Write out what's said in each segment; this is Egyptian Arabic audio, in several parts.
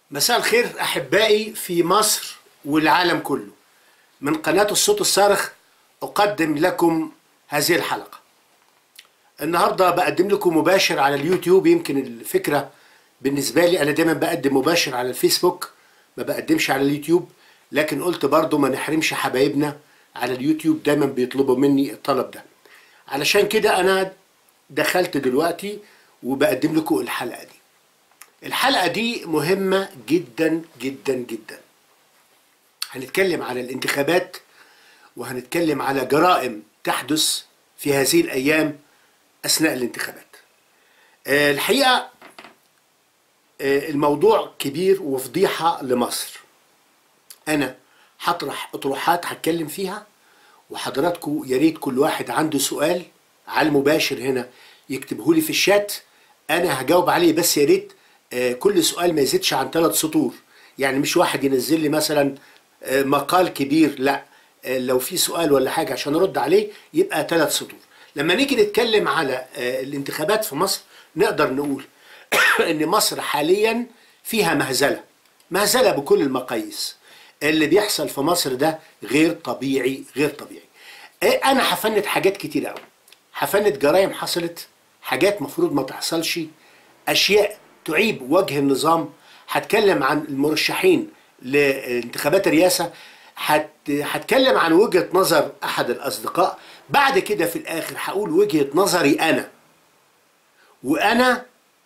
مساء الخير احبائي في مصر والعالم كله من قناه الصوت الصارخ اقدم لكم هذه الحلقه النهارده بقدم لكم مباشر على اليوتيوب يمكن الفكره بالنسبه لي انا دايما بقدم مباشر على الفيسبوك ما بقدمش على اليوتيوب لكن قلت برضو ما نحرمش حبايبنا على اليوتيوب دايما بيطلبوا مني الطلب ده علشان كده انا دخلت دلوقتي وبقدم لكم الحلقه دي الحلقه دي مهمه جدا جدا جدا هنتكلم على الانتخابات وهنتكلم على جرائم تحدث في هذه الايام اثناء الانتخابات آه، الحقيقه آه، الموضوع كبير وفضيحه لمصر انا هطرح اطروحات هتكلم فيها وحضراتكم يا ريت كل واحد عنده سؤال على المباشر هنا يكتبه لي في الشات انا هجاوب عليه بس يا ريت آه، كل سؤال ما يزيدش عن ثلاث سطور يعني مش واحد ينزل لي مثلا آه، مقال كبير لا آه، لو في سؤال ولا حاجه عشان ارد عليه يبقى ثلاث سطور لما نيجي نتكلم على آه، الانتخابات في مصر نقدر نقول ان مصر حاليا فيها مهزله مهزله بكل المقاييس اللي بيحصل في مصر ده غير طبيعي غير طبيعي إيه، انا هفند حاجات كتير قوي هفند جرائم حصلت حاجات مفروض ما تحصلش اشياء تعيب وجه النظام هتكلم عن المرشحين لانتخابات الرئاسه هت- هتكلم عن وجهه نظر احد الاصدقاء بعد كده في الاخر هقول وجهه نظري انا وانا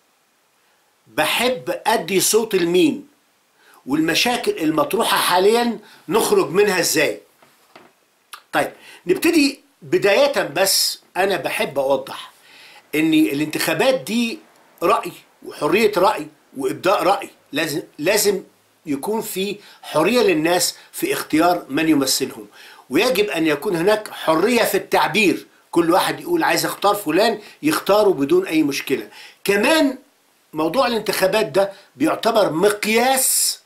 بحب ادي صوت لمين والمشاكل المطروحه حاليا نخرج منها ازاي طيب نبتدي بدايه بس انا بحب اوضح ان الانتخابات دي راي وحريه راي وابداء راي لازم لازم يكون في حريه للناس في اختيار من يمثلهم ويجب ان يكون هناك حريه في التعبير كل واحد يقول عايز اختار فلان يختاره بدون اي مشكله كمان موضوع الانتخابات ده بيعتبر مقياس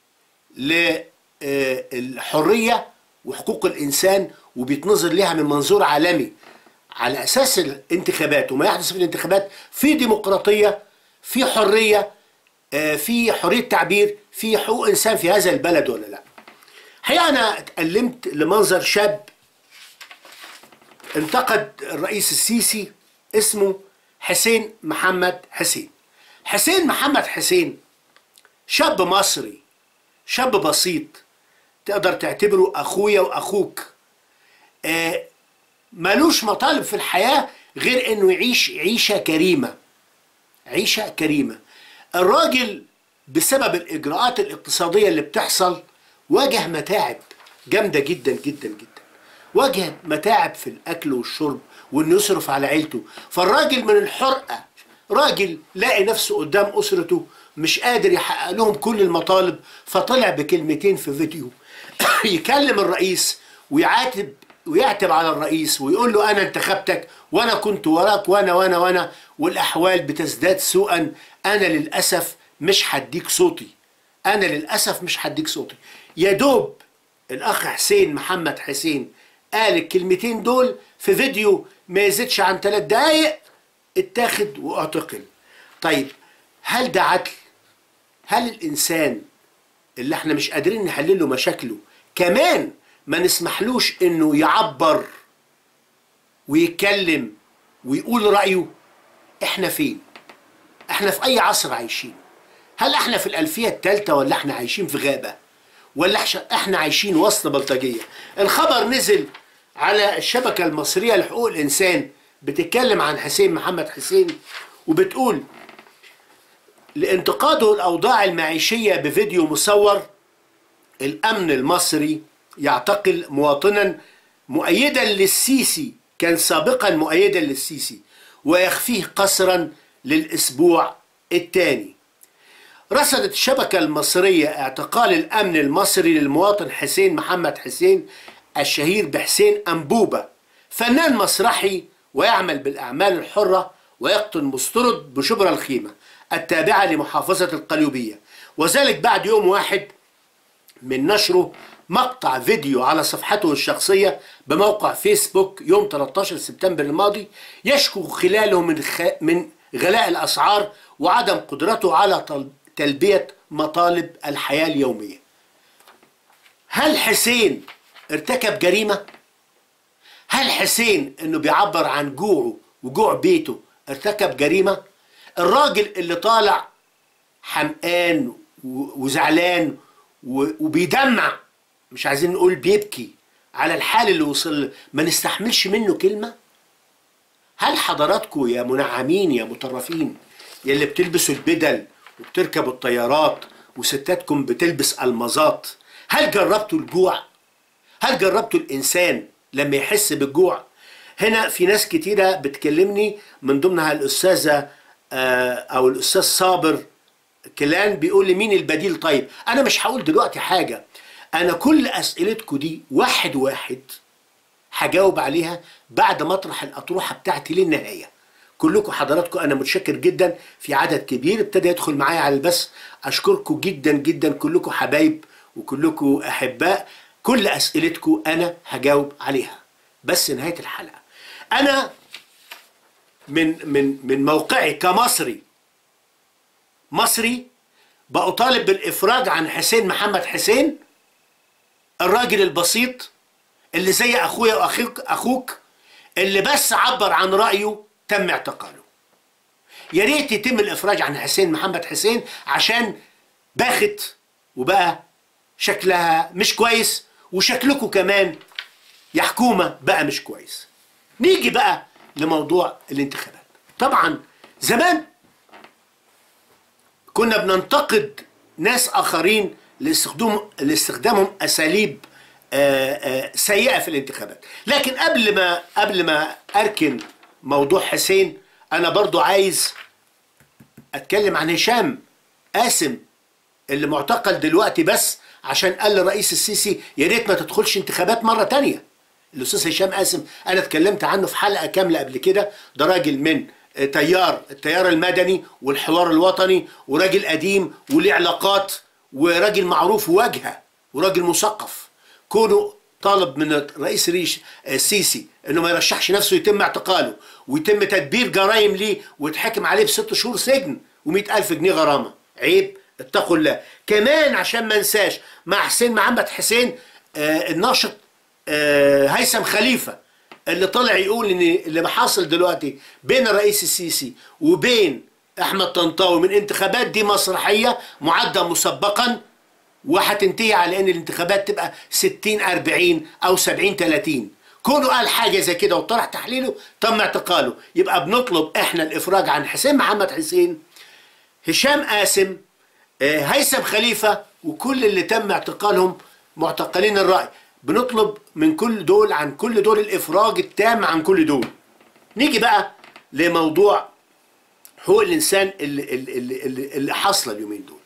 للحريه وحقوق الانسان وبيتنظر لها من منظور عالمي على اساس الانتخابات وما يحدث في الانتخابات في ديمقراطيه في حريه آه، في حريه تعبير في حقوق انسان في هذا البلد ولا لا الحقيقه انا اتألمت لمنظر شاب انتقد الرئيس السيسي اسمه حسين محمد حسين حسين محمد حسين شاب مصري شاب بسيط تقدر تعتبره اخويا واخوك آه ملوش مطالب في الحياة غير انه يعيش عيشة كريمة عيشة كريمة الراجل بسبب الاجراءات الاقتصادية اللي بتحصل واجه متاعب جامدة جدا جدا جدا واجه متاعب في الاكل والشرب وانه يصرف على عيلته فالراجل من الحرقة راجل لاقي نفسه قدام اسرته مش قادر يحقق لهم كل المطالب فطلع بكلمتين في فيديو يكلم الرئيس ويعاتب ويعتب على الرئيس ويقول له انا انتخبتك وانا كنت وراك وانا وانا وانا والاحوال بتزداد سوءا انا للاسف مش هديك صوتي انا للاسف مش هديك صوتي يا دوب الاخ حسين محمد حسين قال الكلمتين دول في فيديو ما يزيدش عن ثلاث دقايق اتاخد واعتقل طيب هل ده عدل هل الانسان اللي احنا مش قادرين نحل له مشاكله كمان ما نسمحلوش انه يعبر ويتكلم ويقول رأيه احنا فين احنا في اي عصر عايشين هل احنا في الالفية الثالثة ولا احنا عايشين في غابة ولا إحش- احنا عايشين وسط بلطجية الخبر نزل على الشبكة المصرية لحقوق الانسان بتتكلم عن حسين محمد حسين وبتقول لانتقاده الاوضاع المعيشية بفيديو مصور الامن المصري يعتقل مواطنا مؤيدا للسيسي كان سابقا مؤيدا للسيسي ويخفيه قسرا للاسبوع الثاني رصدت الشبكة المصرية اعتقال الامن المصري للمواطن حسين محمد حسين الشهير بحسين انبوبة فنان مسرحي ويعمل بالاعمال الحرة ويقطن مسترد بشبرا الخيمة التابعة لمحافظة القليوبية وذلك بعد يوم واحد من نشره مقطع فيديو على صفحته الشخصية بموقع فيسبوك يوم 13 سبتمبر الماضي يشكو خلاله من خ... من غلاء الأسعار وعدم قدرته على طل... تلبية مطالب الحياة اليومية هل حسين ارتكب جريمة؟ هل حسين انه بيعبر عن جوعه وجوع بيته ارتكب جريمة؟ الراجل اللي طالع حمقان و- وزعلان و- وبيدمع مش عايزين نقول بيبكي على الحال اللي وصل له، ما نستحملش منه كلمة هل حضراتكم يا منعمين يا مطرفين يا اللي بتلبسوا البدل وبتركبوا الطيارات وستاتكم بتلبس المظات هل جربتوا الجوع هل جربتوا الإنسان لما يحس بالجوع هنا في ناس كتيرة بتكلمني من ضمنها الأستاذة آه، أو الأستاذ صابر كلان بيقول لي مين البديل طيب أنا مش هقول دلوقتي حاجة أنا كل أسئلتكم دي واحد واحد هجاوب عليها بعد ما اطرح الاطروحه بتاعتي للنهايه كلكم حضراتكم انا متشكر جدا في عدد كبير ابتدى يدخل معايا على البث اشكركم جدا جدا كلكم حبايب وكلكم احباء كل اسئلتكم انا هجاوب عليها بس نهايه الحلقه انا من من من موقعي كمصري مصري بأطالب بالإفراج عن حسين محمد حسين الراجل البسيط اللي زي اخويا واخوك اخوك اللي بس عبر عن رايه تم اعتقاله يا ريت يتم الافراج عن حسين محمد حسين عشان باخت وبقى شكلها مش كويس وشكلكم كمان يا حكومه بقى مش كويس نيجي بقى لموضوع الانتخابات طبعا زمان كنا بننتقد ناس اخرين لاستخدام لاستخدامهم اساليب آه، آه، سيئه في الانتخابات لكن قبل ما قبل ما اركن موضوع حسين انا برضو عايز اتكلم عن هشام قاسم اللي معتقل دلوقتي بس عشان قال للرئيس السيسي يا ريت ما تدخلش انتخابات مره تانية الاستاذ هشام قاسم انا اتكلمت عنه في حلقه كامله قبل كده ده راجل من آه، تيار التيار المدني والحوار الوطني وراجل قديم وليه علاقات وراجل معروف واجهه وراجل مثقف كونه طالب من الرئيس ريش السيسي انه ما يرشحش نفسه يتم اعتقاله ويتم تدبير جرائم ليه ويتحكم عليه بست شهور سجن و ألف جنيه غرامه عيب اتقوا الله كمان عشان ما انساش مع حسين محمد حسين آه الناشط آه هيثم خليفه اللي طلع يقول ان اللي حاصل دلوقتي بين الرئيس السيسي وبين احمد طنطاوي من انتخابات دي مسرحيه معده مسبقا وهتنتهي على ان الانتخابات تبقى 60 40 او 70 30 كونه قال حاجه زي كده وطرح تحليله تم اعتقاله يبقى بنطلب احنا الافراج عن حسين محمد حسين هشام قاسم آه، هيثم خليفه وكل اللي تم اعتقالهم معتقلين الراي بنطلب من كل دول عن كل دول الافراج التام عن كل دول نيجي بقى لموضوع حقوق الانسان اللي اللي اللي, اللي حاصله اليومين دول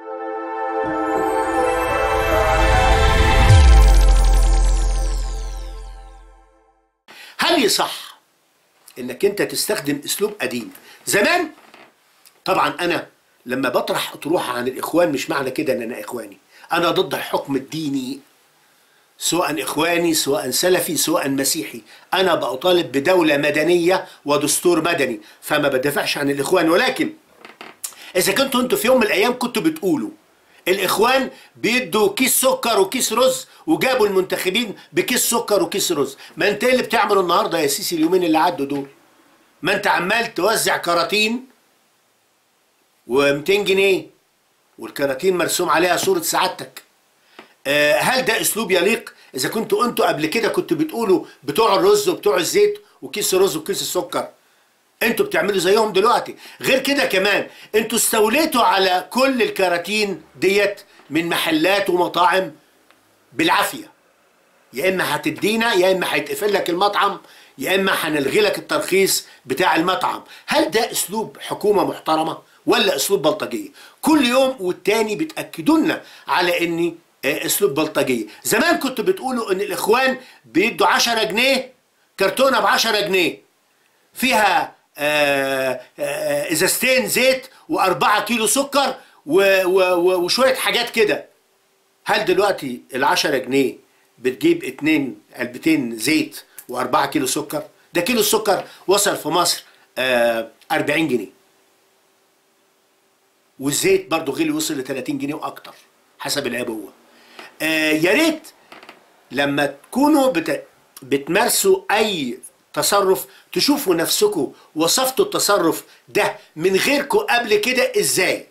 هل يصح انك انت تستخدم اسلوب قديم زمان طبعا انا لما بطرح اطروحه عن الاخوان مش معنى كده ان انا اخواني انا ضد الحكم الديني سواء اخواني سواء سلفي سواء مسيحي انا بطالب بدوله مدنيه ودستور مدني فما بدافعش عن الاخوان ولكن اذا كنتوا انتوا في يوم من الايام كنتوا بتقولوا الاخوان بيدوا كيس سكر وكيس رز وجابوا المنتخبين بكيس سكر وكيس رز ما انت إيه اللي بتعمله النهارده يا سيسي اليومين اللي عدوا دول ما انت عمال توزع كراتين و200 جنيه والكراتين مرسوم عليها صورة سعادتك آه، هل ده اسلوب يليق اذا كنتوا انتوا قبل كده كنتوا بتقولوا بتوع الرز وبتوع الزيت وكيس الرز وكيس السكر انتوا بتعملوا زيهم دلوقتي غير كده كمان انتوا استوليتوا على كل الكراتين ديت من محلات ومطاعم بالعافيه يا اما هتدينا يا اما هيتقفل لك المطعم يا اما هنلغي لك الترخيص بتاع المطعم هل ده اسلوب حكومه محترمه ولا اسلوب بلطجيه كل يوم والتاني بتاكدوا لنا على ان آه، اسلوب بلطجيه زمان كنتوا بتقولوا ان الاخوان بيدوا 10 جنيه كرتونه ب 10 جنيه فيها آه، آه، ازازتين زيت واربعة كيلو سكر و- و- و- وشويه حاجات كده هل دلوقتي العشرة جنيه بتجيب اتنين علبتين زيت واربعة كيلو سكر ده كيلو السكر وصل في مصر آه 40 جنيه والزيت برضه غلي وصل ل 30 جنيه واكتر حسب العبوه آه يا ريت لما تكونوا بت... بتمارسوا اي تصرف تشوفوا نفسكم وصفتوا التصرف ده من غيركم قبل كده ازاي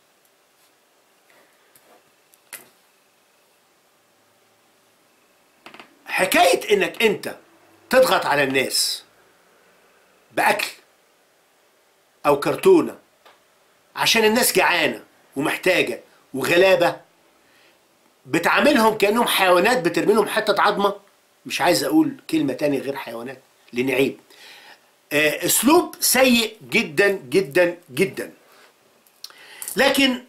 حكاية انك انت تضغط على الناس باكل او كرتونة عشان الناس جعانة ومحتاجة وغلابة بتعاملهم كأنهم حيوانات بترمي لهم حتة عظمة مش عايز اقول كلمة تانية غير حيوانات لان عيب آه، اسلوب سيء جدا جدا جدا لكن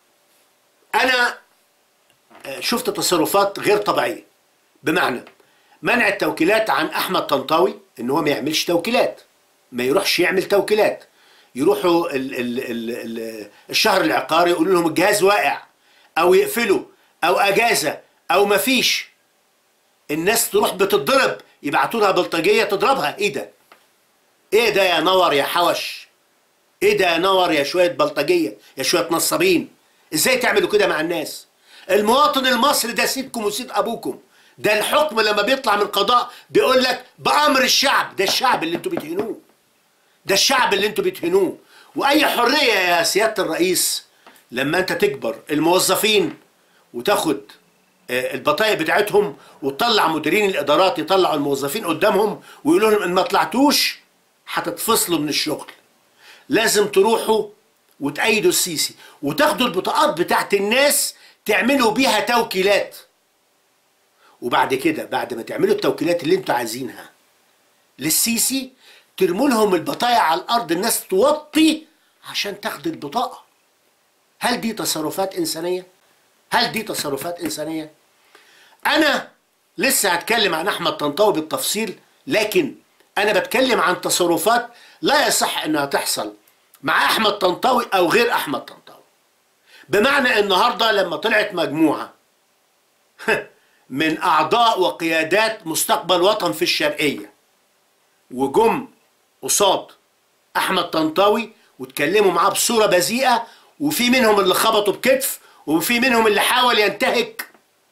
انا آه، شفت تصرفات غير طبيعيه بمعنى منع التوكيلات عن احمد طنطاوي ان هو ما يعملش توكيلات ما يروحش يعمل توكيلات يروحوا ال ال ال ال الشهر العقاري يقولوا لهم الجهاز واقع او يقفلوا او اجازه او ما فيش الناس تروح بتتضرب يبعتوا لها بلطجيه تضربها ايه ده ايه ده يا نور يا حوش ايه ده يا نور يا شويه بلطجيه يا شويه نصابين ازاي تعملوا كده مع الناس المواطن المصري ده سيدكم وسيد ابوكم ده الحكم لما بيطلع من القضاء بيقول لك بامر الشعب ده الشعب اللي انتوا بتهينوه ده الشعب اللي انتوا بتهينوه واي حريه يا سياده الرئيس لما انت تكبر الموظفين وتاخد آه، البطايق بتاعتهم وتطلع مديرين الادارات يطلعوا الموظفين قدامهم ويقولوا لهم ان ما طلعتوش هتتفصلوا من الشغل لازم تروحوا وتأيدوا السيسي وتاخدوا البطاقات بتاعت الناس تعملوا بيها توكيلات وبعد كده بعد ما تعملوا التوكيلات اللي انتوا عايزينها للسيسي ترموا لهم البطايق على الارض الناس توطي عشان تاخد البطاقه هل دي تصرفات انسانيه هل دي تصرفات انسانيه انا لسه هتكلم عن احمد طنطاوي بالتفصيل لكن انا بتكلم عن تصرفات لا يصح انها تحصل مع احمد طنطاوي او غير احمد طنطاوي بمعنى النهارده لما طلعت مجموعه من اعضاء وقيادات مستقبل وطن في الشرقيه وجم قصاد احمد طنطاوي واتكلموا معاه بصوره بذيئه وفي منهم اللي خبطوا بكتف وفي منهم اللي حاول ينتهك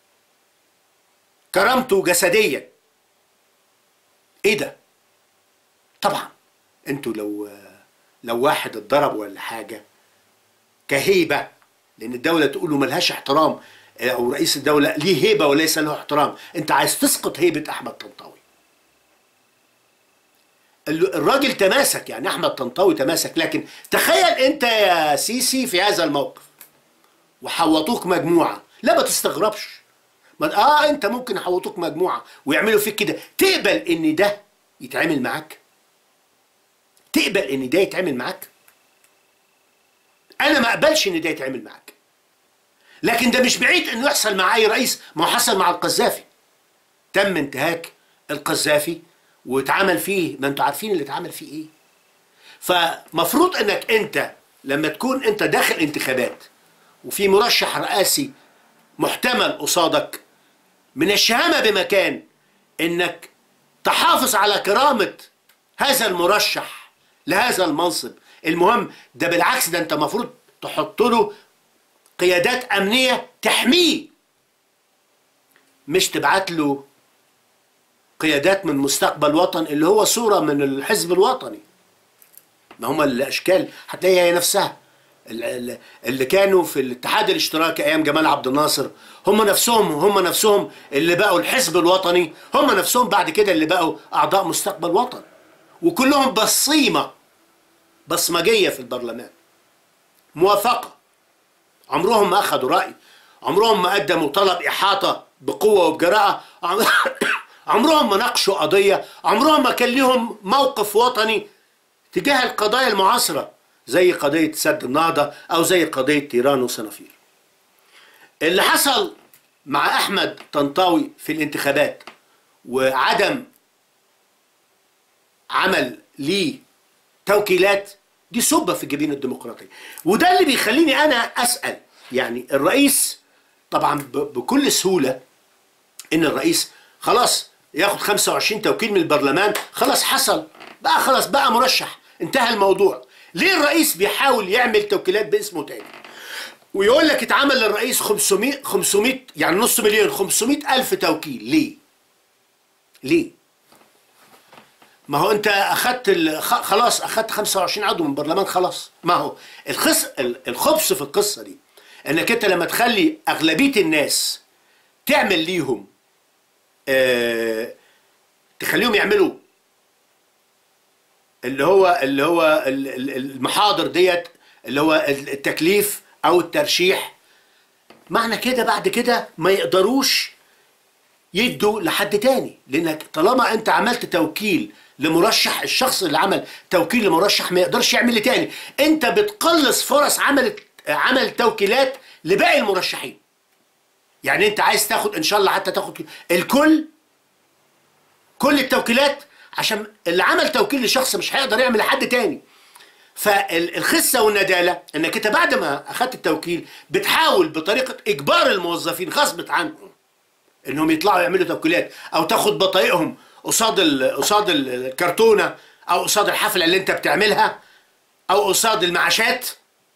كرامته جسديا ايه ده طبعا انتوا لو لو واحد اتضرب ولا حاجه كهيبه لان الدوله تقول له ملهاش احترام او رئيس الدوله ليه هيبه وليس له احترام انت عايز تسقط هيبه احمد طنطاوي ال- الراجل تماسك يعني احمد طنطاوي تماسك لكن تخيل انت يا سيسي في هذا الموقف وحوطوك مجموعه لا ما تستغربش ما اه انت ممكن يحوطوك مجموعه ويعملوا فيك كده تقبل ان ده يتعامل معاك تقبل ان ده يتعمل معاك انا ما اقبلش ان ده يتعمل معاك لكن ده مش بعيد انه يحصل مع اي رئيس ما هو حصل مع القذافي تم انتهاك القذافي واتعمل فيه ما انتوا عارفين اللي اتعمل فيه ايه فمفروض انك انت لما تكون انت داخل انتخابات وفي مرشح رئاسي محتمل قصادك من الشهامة بمكان انك تحافظ على كرامة هذا المرشح لهذا المنصب المهم ده بالعكس ده انت المفروض تحط له قيادات امنية تحميه مش تبعت له قيادات من مستقبل وطن اللي هو صورة من الحزب الوطني ما هم الاشكال هتلاقيها هي نفسها ال- ال- اللي كانوا في الاتحاد الاشتراكي ايام جمال عبد الناصر هم نفسهم هم نفسهم اللي بقوا الحزب الوطني هم نفسهم بعد كده اللي بقوا اعضاء مستقبل وطن وكلهم بصيمه بصمجيه في البرلمان موافقه عمرهم ما اخذوا راي عمرهم ما قدموا طلب احاطه بقوه وبجراءه عم- عمرهم ما ناقشوا قضيه عمرهم ما كان لهم موقف وطني تجاه القضايا المعاصره زي قضيه سد النهضه او زي قضيه تيران وصنافير اللي حصل مع احمد طنطاوي في الانتخابات وعدم عمل ليه توكيلات دي سبة في الجبين الديمقراطية وده اللي بيخليني أنا أسأل يعني الرئيس طبعا ب- بكل سهولة إن الرئيس خلاص ياخد 25 توكيل من البرلمان خلاص حصل بقى خلاص بقى مرشح انتهى الموضوع ليه الرئيس بيحاول يعمل توكيلات باسمه تاني ويقول لك اتعمل للرئيس 500 500 يعني نص مليون 500 الف توكيل ليه ليه ما هو انت اخدت ال... خ- خلاص اخدت 25 عضو من البرلمان خلاص ما هو الخص ال- الخبث في القصه دي انك انت لما تخلي اغلبيه الناس تعمل ليهم آه تخليهم يعملوا اللي هو اللي هو ال- ال- المحاضر ديت اللي هو التكليف او الترشيح معنى كده بعد كده ما يقدروش يدوا لحد تاني لانك طالما انت عملت توكيل لمرشح الشخص اللي عمل توكيل لمرشح ما يقدرش يعمل تاني انت بتقلص فرص عمل عمل توكيلات لباقي المرشحين يعني انت عايز تاخد ان شاء الله حتى تاخد الكل كل التوكيلات عشان اللي عمل توكيل لشخص مش هيقدر يعمل لحد تاني فالخسه والنداله انك انت بعد ما اخدت التوكيل بتحاول بطريقه اجبار الموظفين غصب عنهم انهم يطلعوا يعملوا توكيلات او تاخد بطايقهم قصاد ال- قصاد ال- الكرتونه او قصاد الحفله اللي انت بتعملها او قصاد المعاشات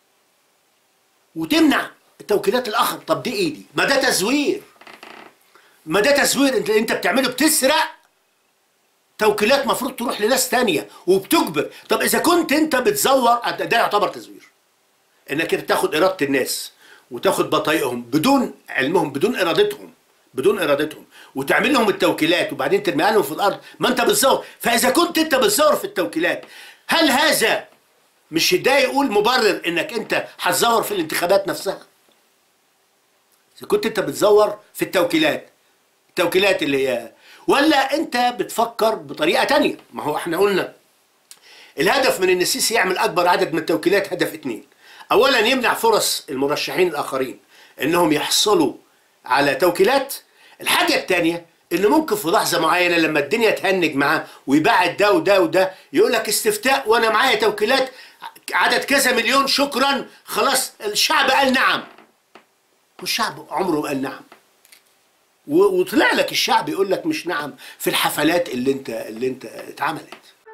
وتمنع التوكيلات الاخر طب دي ايه دي ما ده تزوير ما ده تزوير انت انت بتعمله بتسرق توكيلات مفروض تروح لناس تانية وبتجبر طب اذا كنت انت بتزور ده ده يعتبر تزوير انك انت تاخد اراده الناس وتاخد بطايقهم بدون علمهم بدون ارادتهم بدون ارادتهم وتعمل لهم التوكيلات وبعدين ترميها لهم في الارض ما انت بتزور فاذا كنت انت بتزور في التوكيلات هل هذا مش ده يقول مبرر انك انت هتزور في الانتخابات نفسها اذا كنت انت بتزور في التوكيلات التوكيلات اللي هي ولا انت بتفكر بطريقه تانية ما هو احنا قلنا الهدف من ان السيسي يعمل اكبر عدد من التوكيلات هدف اتنين اولا يمنع فرص المرشحين الاخرين انهم يحصلوا على توكيلات الحاجه الثانيه انه ممكن في لحظه معينه لما الدنيا تهنج معاه ويبعد ده وده وده يقول لك استفتاء وانا معايا توكيلات عدد كذا مليون شكرا خلاص الشعب قال نعم والشعب عمره ما قال نعم و- وطلع لك الشعب يقول لك مش نعم في الحفلات اللي انت اللي انت اتعملت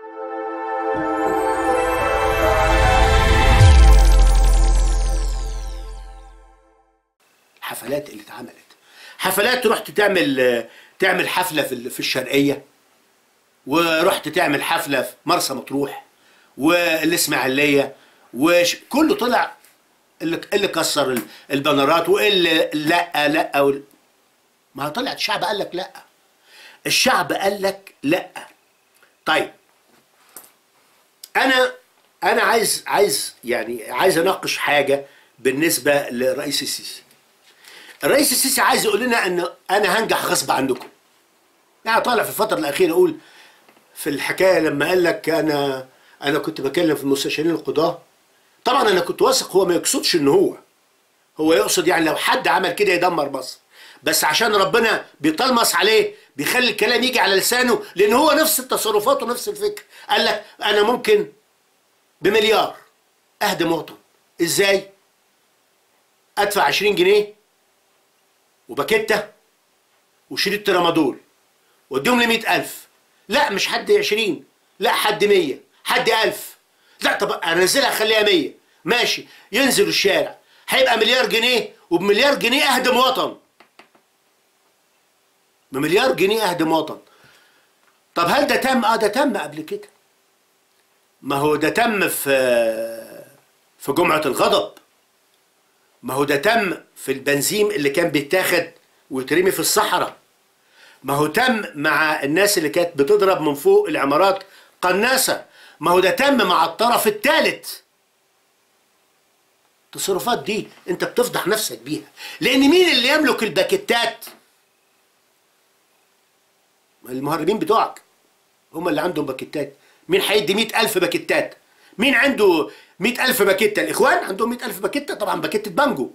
الحفلات اللي اتعملت حفلات رحت تعمل تعمل حفله في ال- في الشرقيه ورحت تعمل حفله في مرسى مطروح والاسماعيليه وكله طلع اللي اللي كسر ال- البنرات واللي لا لا وال- ما طلعت الشعب قال لك لا الشعب قال لك لا طيب انا انا عايز عايز يعني عايز اناقش حاجه بالنسبه لرئيس السيسي الرئيس السيسي عايز يقول لنا ان انا هنجح غصب عنكم يعني طالع في الفتره الاخيره اقول في الحكايه لما قال لك انا انا كنت بكلم في المستشارين القضاه طبعا انا كنت واثق هو ما يقصدش ان هو هو يقصد يعني لو حد عمل كده يدمر مصر بس عشان ربنا بيطلمس عليه بيخلي الكلام يجي على لسانه لان هو نفس التصرفات ونفس الفكر قال لك انا ممكن بمليار اهدم وطن ازاي ادفع 20 جنيه وباكيتة وشريط ترامادول واديهم لي 100000 لا مش حد 20 لا حد 100 حد 1000 لا طب انزلها اخليها 100 ماشي ينزلوا الشارع هيبقى مليار جنيه وبمليار جنيه اهدم وطن بمليار جنيه اهدم وطن طب هل ده تم اه ده تم قبل كده ما هو ده تم في في جمعة الغضب ما هو ده تم في البنزيم اللي كان بيتاخد ويترمي في الصحراء ما هو تم مع الناس اللي كانت بتضرب من فوق العمارات قناصة ما هو ده تم مع الطرف الثالث التصرفات دي انت بتفضح نفسك بيها لان مين اللي يملك الباكيتات المهربين بتوعك هم اللي عندهم باكيتات مين هيدي مئة ألف باكيتات مين عنده مئة ألف باكيتة الإخوان عندهم مئة ألف باكيتة طبعا باكيتة بانجو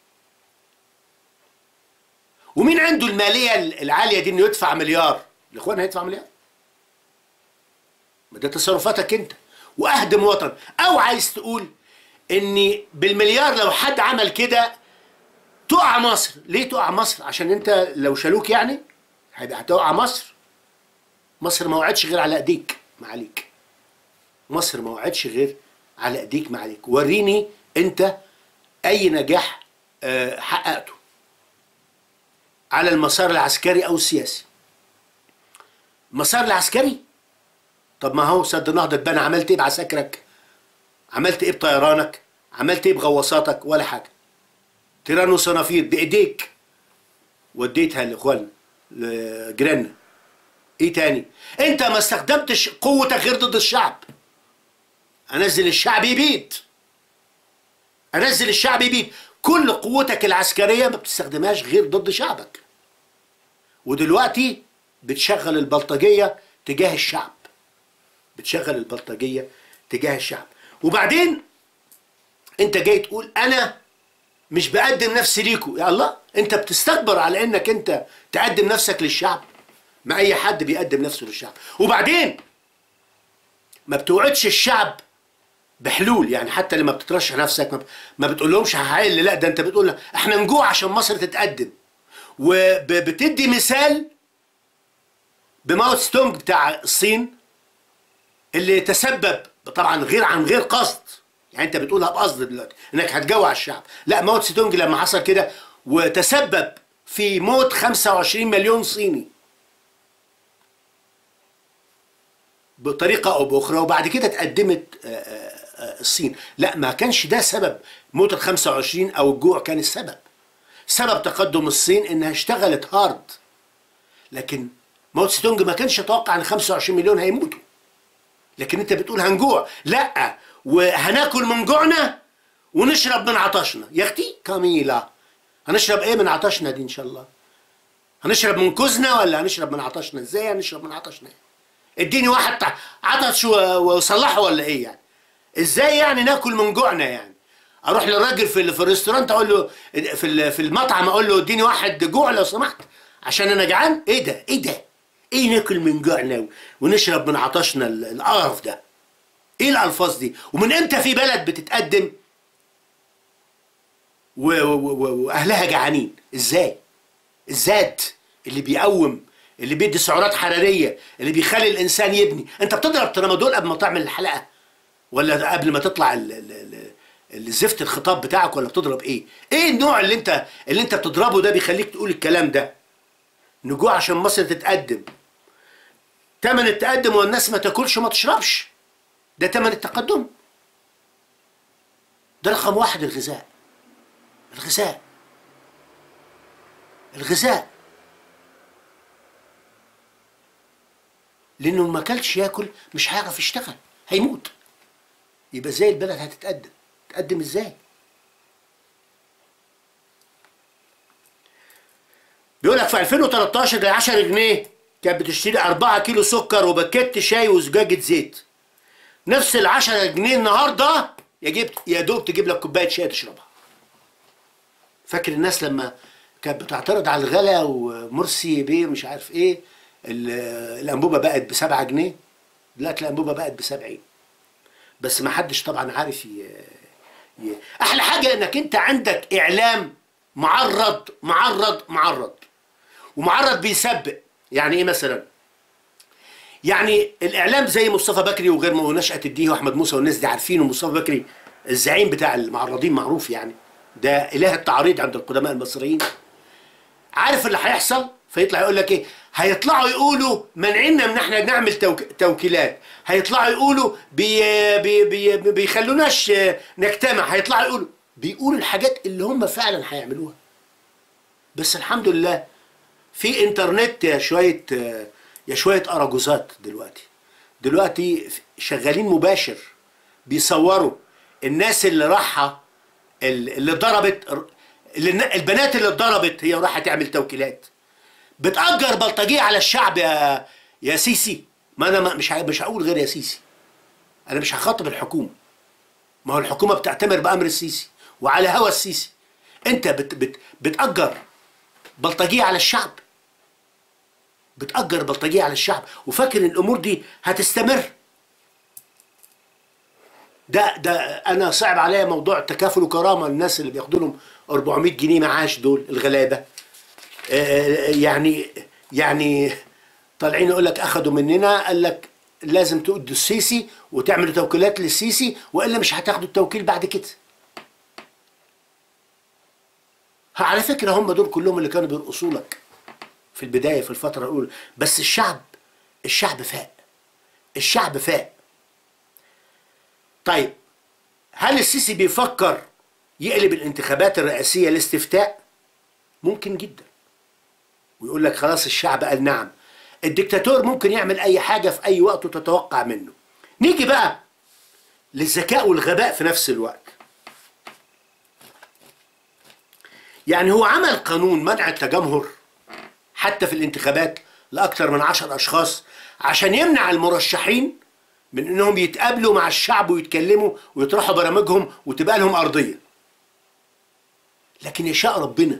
ومين عنده المالية العالية دي إنه يدفع مليار الإخوان هيدفع مليار ما ده تصرفاتك أنت وأهدم وطن أو عايز تقول إن بالمليار لو حد عمل كده تقع مصر ليه تقع مصر عشان أنت لو شالوك يعني هيبقى هتقع مصر مصر ما وعدش غير على ايديك ما عليك مصر ما وعدش غير على ايديك ما عليك وريني انت اي نجاح آه، حققته على المسار العسكري او السياسي المسار العسكري طب ما هو سد النهضه اتبنى عملت ايه بعساكرك عملت ايه بطيرانك عملت ايه بغواصاتك ولا حاجه تيران وصنافير بايديك وديتها لاخواننا لجيراننا ايه تاني انت ما استخدمتش قوتك غير ضد الشعب انزل الشعب يبيد انزل الشعب يبيد كل قوتك العسكريه ما بتستخدمهاش غير ضد شعبك ودلوقتي بتشغل البلطجيه تجاه الشعب بتشغل البلطجيه تجاه الشعب وبعدين انت جاي تقول انا مش بقدم نفسي ليكوا يا الله انت بتستكبر على انك انت تقدم نفسك للشعب ما اي حد بيقدم نفسه للشعب وبعدين ما بتوعدش الشعب بحلول يعني حتى لما بتترشح نفسك ما, ما بتقولهمش هحل لا ده انت بتقول له احنا نجوع عشان مصر تتقدم وبتدي مثال بماو ستونج بتاع الصين اللي تسبب طبعا غير عن غير قصد يعني انت بتقولها بقصد دلوقتي انك هتجوع الشعب لا ماو تسي تونج لما حصل كده وتسبب في موت 25 مليون صيني بطريقه او باخرى وبعد كده اتقدمت آه، آه، آه، الصين لا ما كانش ده سبب موت ال 25 او الجوع كان السبب سبب تقدم الصين انها اشتغلت هارد لكن ماو تسي تونج ما كانش يتوقع ان 25 مليون هيموتوا لكن انت بتقول هنجوع لا وهناكل من جوعنا ونشرب من عطشنا يا اختي كاميلا هنشرب ايه من عطشنا دي ان شاء الله هنشرب من كوزنا ولا هنشرب من عطشنا ازاي هنشرب من عطشنا اديني واحد تع- عطش و- وصلحه ولا ايه يعني ازاي يعني ناكل من جوعنا يعني اروح للراجل في ال- في الريستورانت اقول له في ال- في المطعم اقول له اديني واحد جوع لو سمحت عشان انا جعان ايه ده ايه ده ايه ناكل من جوعنا ونشرب من عطشنا ال- القرف ده ايه الالفاظ دي ومن امتى في بلد بتتقدم و- و- و- واهلها جعانين ازاي الزاد اللي بيقوم اللي بيدي سعرات حراريه اللي بيخلي الانسان يبني انت بتضرب ترامادول قبل ما تعمل الحلقه ولا قبل ما تطلع ال- ال- ال- الزفت الخطاب بتاعك ولا بتضرب ايه ايه النوع اللي انت اللي انت بتضربه ده بيخليك تقول الكلام ده نجوع عشان مصر تتقدم تمن التقدم والناس ما تاكلش وما تشربش ده تمن التقدم ده رقم واحد الغذاء الغذاء الغذاء لانه ما اكلش ياكل مش هيعرف يشتغل هيموت يبقى ازاي البلد هتتقدم تقدم ازاي بيقول لك في 2013 ال 10 جنيه كانت بتشتري 4 كيلو سكر وباكيت شاي وزجاجة زيت نفس ال 10 جنيه النهارده يا جبت يا دوب تجيب لك كوبايه شاي تشربها فاكر الناس لما كانت بتعترض على الغلا ومرسي بيه مش عارف ايه ال- الانبوبه بقت ب 7 جنيه دلوقتي الانبوبه بقت ب 70 بس ما حدش طبعا عارف ي... ي... احلى حاجه انك انت عندك اعلام معرض معرض معرض ومعرض بيسبق يعني ايه مثلا يعني الاعلام زي مصطفى بكري وغير ونشأة الديه واحمد موسى والناس دي عارفين ومصطفى بكري الزعيم بتاع المعرضين معروف يعني ده اله التعريض عند القدماء المصريين عارف اللي هيحصل فيطلع يقول لك ايه هيطلعوا يقولوا منعنا من احنا نعمل توك... توكيلات هيطلعوا يقولوا بي... بي... بي... بيخلوناش آه، نجتمع هيطلعوا يقولوا بيقولوا الحاجات اللي هم فعلا هيعملوها بس الحمد لله في انترنت يا شويه آه، يا شويه اراجوزات دلوقتي دلوقتي شغالين مباشر بيصوروا الناس اللي راحه اللي ضربت اللي البنات اللي اتضربت هي رايحه تعمل توكيلات بتأجر بلطجية على الشعب يا يا سيسي ما انا ما- مش ه- مش هقول غير يا سيسي انا مش هخاطب الحكومه ما هو الحكومه بتأتمر بأمر السيسي وعلى هوى السيسي انت بت بت بتأجر بلطجية على الشعب بتأجر بلطجية على الشعب وفاكر ان الامور دي هتستمر ده ده انا صعب عليا موضوع التكافل وكرامه الناس اللي بياخدوا لهم 400 جنيه معاش دول الغلابه آه، يعني يعني طالعين يقول لك اخدوا مننا قال لك لازم تؤدوا السيسي وتعملوا توكيلات للسيسي والا مش هتاخدوا التوكيل بعد كده على فكره هم دول كلهم اللي كانوا بيرقصوا لك في البدايه في الفتره الاولى بس الشعب الشعب فاق الشعب فاق طيب هل السيسي بيفكر يقلب الانتخابات الرئاسيه لاستفتاء ممكن جدا ويقول لك خلاص الشعب قال نعم الدكتاتور ممكن يعمل اي حاجه في اي وقت وتتوقع منه نيجي بقى للذكاء والغباء في نفس الوقت يعني هو عمل قانون منع التجمهر حتى في الانتخابات لأكثر من عشر أشخاص عشان يمنع المرشحين من انهم يتقابلوا مع الشعب ويتكلموا ويطرحوا برامجهم وتبقى لهم ارضيه لكن يشاء ربنا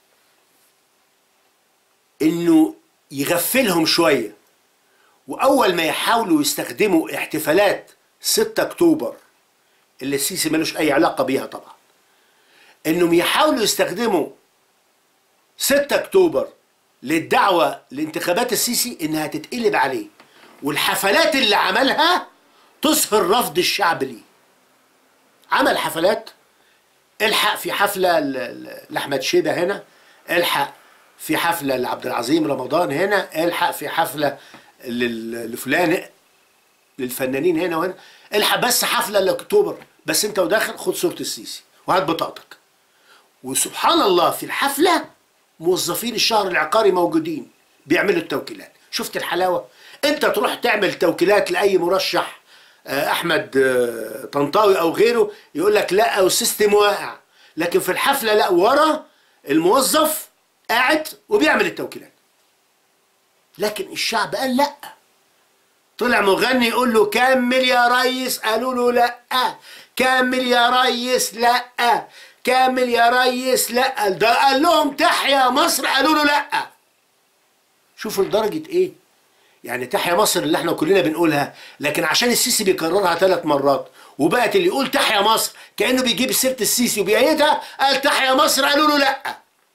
انه يغفلهم شويه واول ما يحاولوا يستخدموا احتفالات 6 اكتوبر اللي السيسي ملوش اي علاقه بيها طبعا انهم يحاولوا يستخدموا 6 اكتوبر للدعوه لانتخابات السيسي انها تتقلب عليه والحفلات اللي عملها تظهر رفض الشعب ليه عمل حفلات الحق في حفله ل- ل- لاحمد شيبه هنا الحق في حفله لعبد العظيم رمضان هنا الحق في حفله لل- لفلان للفنانين هنا وهنا الحق بس حفله لاكتوبر بس انت وداخل خد صوره السيسي وهات بطاقتك وسبحان الله في الحفله موظفين الشهر العقاري موجودين بيعملوا التوكيلات شفت الحلاوه انت تروح تعمل توكيلات لاي مرشح آه، احمد آه، طنطاوي او غيره يقول لك لا والسيستم واقع لكن في الحفله لا ورا الموظف قاعد وبيعمل التوكيلات لكن الشعب قال لا طلع مغني يقول له كمل يا ريس قالوا له لا كمل يا ريس لا كمل يا ريس لا ده قال لهم تحيا مصر قالوا له لا شوفوا لدرجة ايه يعني تحيا مصر اللي احنا كلنا بنقولها لكن عشان السيسي بيكررها ثلاث مرات وبقت اللي يقول تحيا مصر كأنه بيجيب سيرة السيسي وبيأيدها قال تحيا مصر قالوا له لا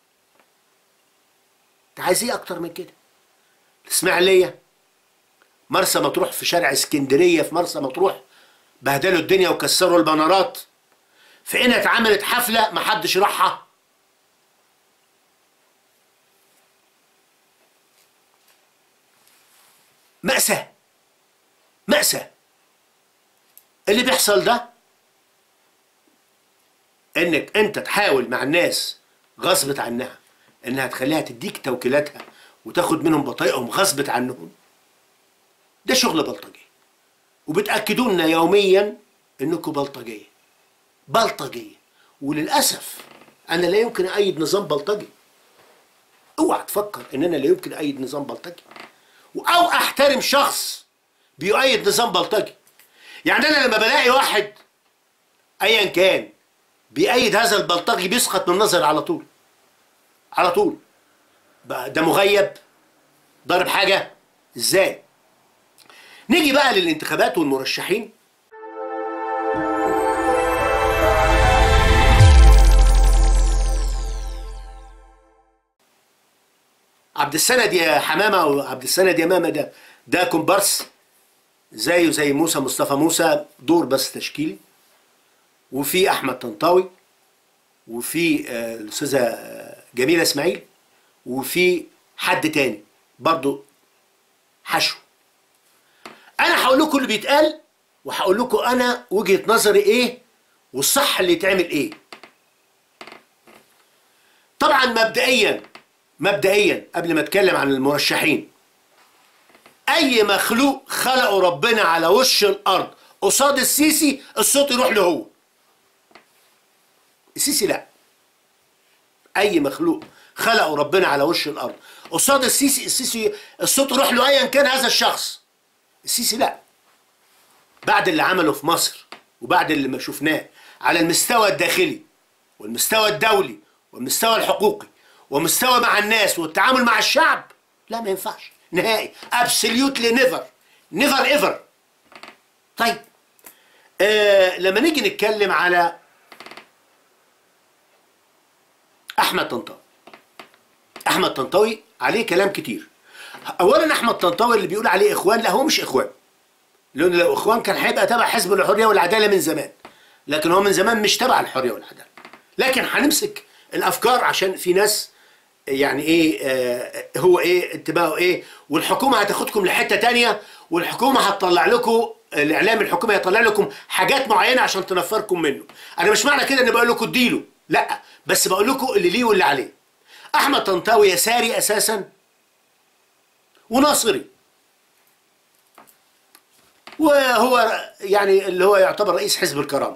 انت عايز ايه اكتر من كده الاسماعيليه مرسى مطروح في شارع اسكندريه في مرسى مطروح بهدلوا الدنيا وكسروا البنرات في هنا اتعملت حفله ما حدش راحها مأساة مأساة اللي بيحصل ده انك انت تحاول مع الناس غصبت عنها انها تخليها تديك توكيلاتها وتاخد منهم بطايقهم غصبت عنهم ده شغل بلطجي وبتاكدوا لنا يوميا انكم بلطجيه بلطجيه وللاسف انا لا يمكن ايد نظام بلطجي اوعى تفكر ان انا لا يمكن ايد نظام بلطجي او احترم شخص بيؤيد نظام بلطجي يعني انا لما بلاقي واحد ايا كان بيأيد هذا البلطجي بيسقط من نظري على طول على طول بقى ده مغيب ضارب حاجه ازاي نيجي بقى للانتخابات والمرشحين عبد السند يا حمامه وعبد السند يا ماما ده ده كومبارس زيه زي موسى مصطفى موسى دور بس تشكيلي وفي احمد طنطاوي وفي آه، الاستاذه آه، جميله اسماعيل وفي حد تاني برضو حشو انا هقول لكم اللي بيتقال وهقول لكم انا وجهه نظري ايه والصح اللي يتعمل ايه طبعا مبدئيا مبدئيا قبل ما اتكلم عن المرشحين اي مخلوق خلقه ربنا على وش الارض قصاد السيسي الصوت يروح له هو السيسي لا اي مخلوق خلقه ربنا على وش الارض قصاد السيسي السيسي الصوت يروح له ايا كان هذا الشخص السيسي لا بعد اللي عمله في مصر وبعد اللي ما شفناه على المستوى الداخلي والمستوى الدولي والمستوى الحقوقي ومستوى مع الناس والتعامل مع الشعب لا ما ينفعش نهائي ابسوليوتلي نيفر نيفر ايفر طيب آه لما نيجي نتكلم على احمد طنطاوي احمد طنطاوي عليه كلام كتير اولا احمد طنطاوي اللي بيقول عليه اخوان لا هو مش اخوان لأن لو إخوان كان هيبقى تبع حزب الحرية والعدالة من زمان لكن هو من زمان مش تبع الحرية والعدالة لكن هنمسك الأفكار عشان في ناس يعني ايه آه هو ايه انتباهه ايه والحكومه هتاخدكم لحته تانية والحكومه هتطلع لكم الاعلام الحكومي هيطلع لكم حاجات معينه عشان تنفركم منه انا مش معنى كده اني بقول لكم اديله لا بس بقول لكم اللي ليه واللي عليه احمد طنطاوي يساري اساسا وناصري وهو يعني اللي هو يعتبر رئيس حزب الكرامه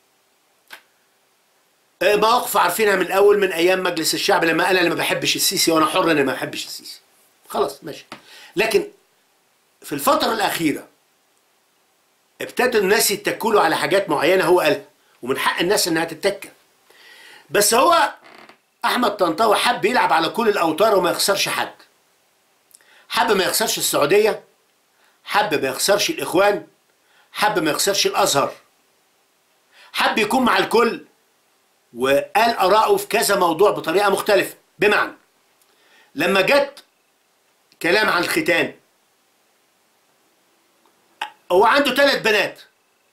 مواقف عارفينها من الاول من ايام مجلس الشعب لما قال انا ما بحبش السيسي وانا حر اني ما بحبش السيسي خلاص ماشي لكن في الفتره الاخيره ابتدوا الناس يتكلوا على حاجات معينه هو قالها ومن حق الناس انها تتكل بس هو احمد طنطاوي حب يلعب على كل الاوتار وما يخسرش حد حب ما يخسرش السعوديه حب ما يخسرش الاخوان حب ما يخسرش الازهر حب يكون مع الكل وقال آراءه في كذا موضوع بطريقة مختلفة بمعنى لما جت كلام عن الختان هو عنده ثلاث بنات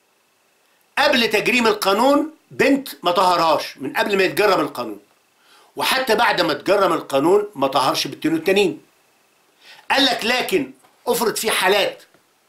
قبل تجريم القانون بنت ما طهرهاش من قبل ما يتجرم القانون وحتى بعد ما تجرم القانون ما طهرش بالتين التانيين قال لك لكن افرض في حالات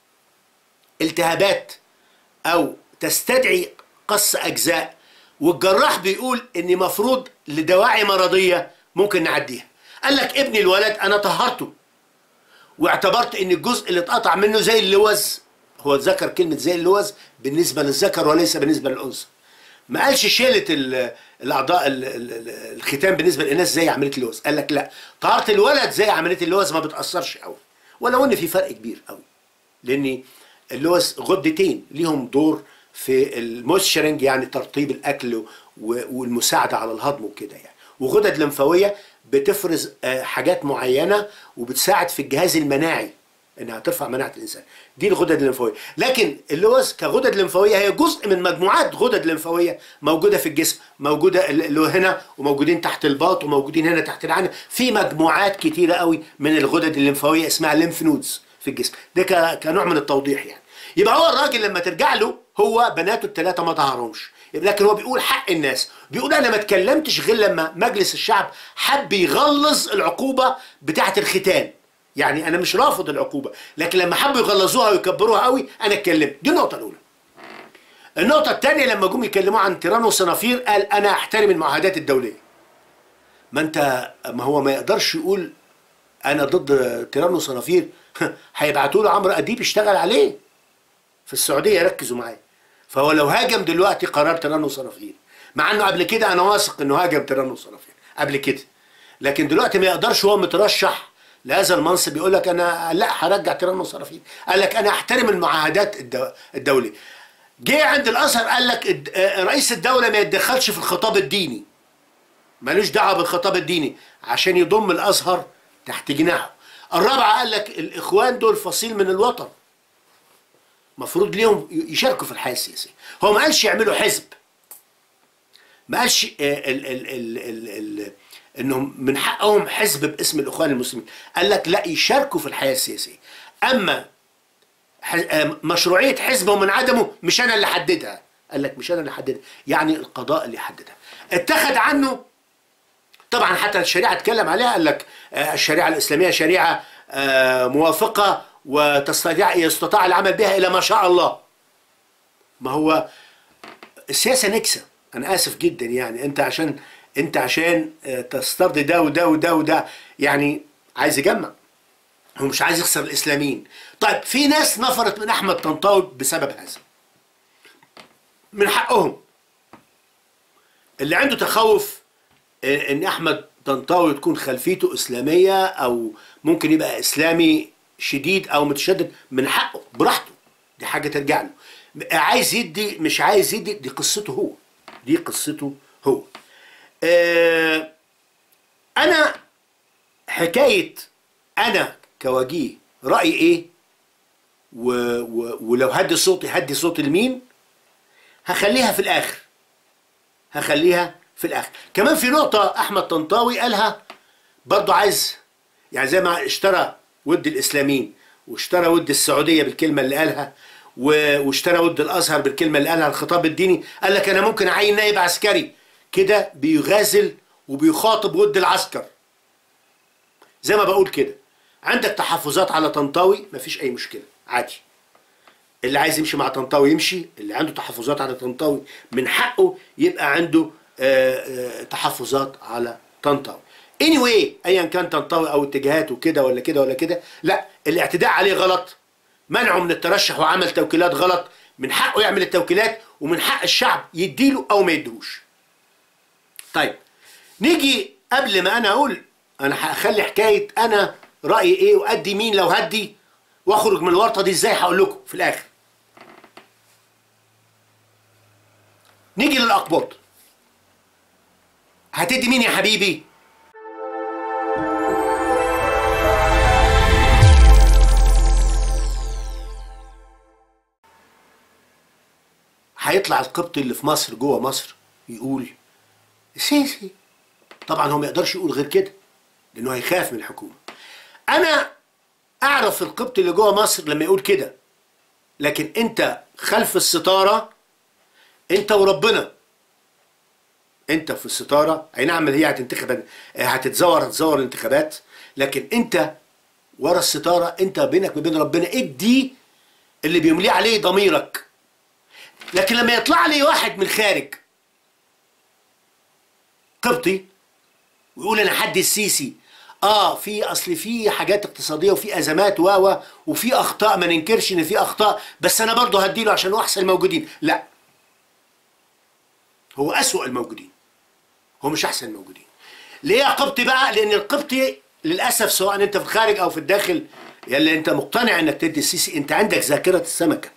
التهابات او تستدعي قص اجزاء والجراح بيقول ان مفروض لدواعي مرضيه ممكن نعديها قال لك ابني الولد انا طهرته واعتبرت ان الجزء اللي اتقطع منه زي اللوز هو ذكر كلمه زي اللوز بالنسبه للذكر وليس بالنسبه للانثى ما قالش شيلت الاعضاء الختان بالنسبه للناس زي عمليه اللوز قال لك لا طهاره الولد زي عمليه اللوز ما بتاثرش قوي ولو ان في فرق كبير قوي لان اللوز غدتين ليهم دور في المويستشرنج يعني ترطيب الاكل والمساعده على الهضم وكده يعني وغدد لمفاويه بتفرز حاجات معينه وبتساعد في الجهاز المناعي انها ترفع مناعه الانسان دي الغدد الليمفاويه لكن اللوز كغدد لمفاويه هي جزء من مجموعات غدد لمفاويه موجوده في الجسم موجوده اللي هنا وموجودين تحت الباط وموجودين هنا تحت العنب في مجموعات كتيره قوي من الغدد الليمفاويه اسمها ليمف نودز في الجسم ده كنوع من التوضيح يعني يبقى هو الراجل لما ترجع له هو بناته الثلاثه ما طهرهمش لكن هو بيقول حق الناس بيقول انا ما اتكلمتش غير لما مجلس الشعب حب يغلظ العقوبه بتاعه الختان يعني انا مش رافض العقوبه لكن لما حبوا يغلظوها ويكبروها قوي انا اتكلمت دي النقطه الاولى النقطه الثانيه لما جم يكلموا عن تيران وصنافير قال انا احترم المعاهدات الدوليه ما انت ما هو ما يقدرش يقول انا ضد تيران وصنافير هيبعتوا له عمرو اديب يشتغل عليه في السعوديه ركزوا معايا فهو لو هاجم دلوقتي قرار تيران وصنافير مع انه قبل كده انا واثق انه هاجم تيران وصنافير قبل كده لكن دلوقتي ما يقدرش هو مترشح لهذا المنصب يقول لك انا لا هرجع تيران وصنافير قال لك انا احترم المعاهدات الدو... الدوليه جه عند الازهر قال لك رئيس الدوله ما يتدخلش في الخطاب الديني ملوش دعوه بالخطاب الديني عشان يضم الازهر تحت جناحه الرابعه قال لك الاخوان دول فصيل من الوطن مفروض ليهم يشاركوا في الحياه السياسيه هو ما قالش يعملوا حزب ما قالش ال ال ال ال ال انهم من حقهم حزب باسم الاخوان المسلمين قال لك لا يشاركوا في الحياه السياسيه اما مشروعيه حزبه من عدمه مش انا اللي حددها قال لك مش انا اللي حددها يعني القضاء اللي حددها اتخذ عنه طبعا حتى الشريعه اتكلم عليها قال لك الشريعه الاسلاميه شريعه موافقه وتستطيع يستطاع العمل بها الى ما شاء الله ما هو السياسه نكسه انا اسف جدا يعني انت عشان انت عشان تسترضي ده وده وده وده يعني عايز يجمع هو مش عايز يخسر الاسلاميين طيب في ناس نفرت من احمد طنطاوي بسبب هذا من حقهم اللي عنده تخوف ان احمد طنطاوي تكون خلفيته اسلاميه او ممكن يبقى اسلامي شديد او متشدد من حقه براحته دي حاجه ترجع له عايز يدي مش عايز يدي دي قصته هو دي قصته هو آه انا حكايه انا كوجيه رايي ايه و و ولو هدي صوتي هدي صوت لمين هخليها في الاخر هخليها في الاخر كمان في نقطه احمد طنطاوي قالها برضه عايز يعني زي ما اشترى ود الاسلاميين واشترى ود السعوديه بالكلمه اللي قالها و- واشترى ود الازهر بالكلمه اللي قالها الخطاب الديني قال لك انا ممكن اعين نائب عسكري كده بيغازل وبيخاطب ود العسكر زي ما بقول كده عندك تحفظات على طنطاوي مفيش اي مشكله عادي اللي عايز يمشي مع طنطاوي يمشي اللي عنده تحفظات على طنطاوي من حقه يبقى عنده آه، آه، تحفظات على طنطاوي anyway ايا كان طنطاوي او اتجاهاته كده ولا كده ولا كده لا الاعتداء عليه غلط منعه من الترشح وعمل توكيلات غلط من حقه يعمل التوكيلات ومن حق الشعب يديله او ما يديهوش طيب نيجي قبل ما انا اقول انا هخلي حكايه انا رايي ايه وادي مين لو هدي واخرج من الورطه دي ازاي هقول لكم في الاخر نيجي للاقباط هتدي مين يا حبيبي هيطلع القبطي اللي في مصر جوه مصر يقول السيسي طبعا هو ما يقدرش يقول غير كده لانه هيخاف من الحكومه انا اعرف القبطي اللي جوه مصر لما يقول كده لكن انت خلف الستاره انت وربنا انت في الستاره اي نعم هي هتنتخب هتتزور هتزور الانتخابات لكن انت ورا الستاره انت بينك وبين ربنا ادي اللي بيمليه عليه ضميرك لكن لما يطلع لي واحد من الخارج قبطي ويقول انا حد السيسي اه في اصل في حاجات اقتصاديه وفي ازمات و و وفي اخطاء ما ننكرش ان في اخطاء بس انا برضه هديله عشان هو احسن الموجودين لا هو اسوأ الموجودين هو مش احسن الموجودين ليه يا قبطي بقى لان القبطي للاسف سواء انت في الخارج او في الداخل يلي انت مقتنع انك تدي السيسي انت عندك ذاكره السمكه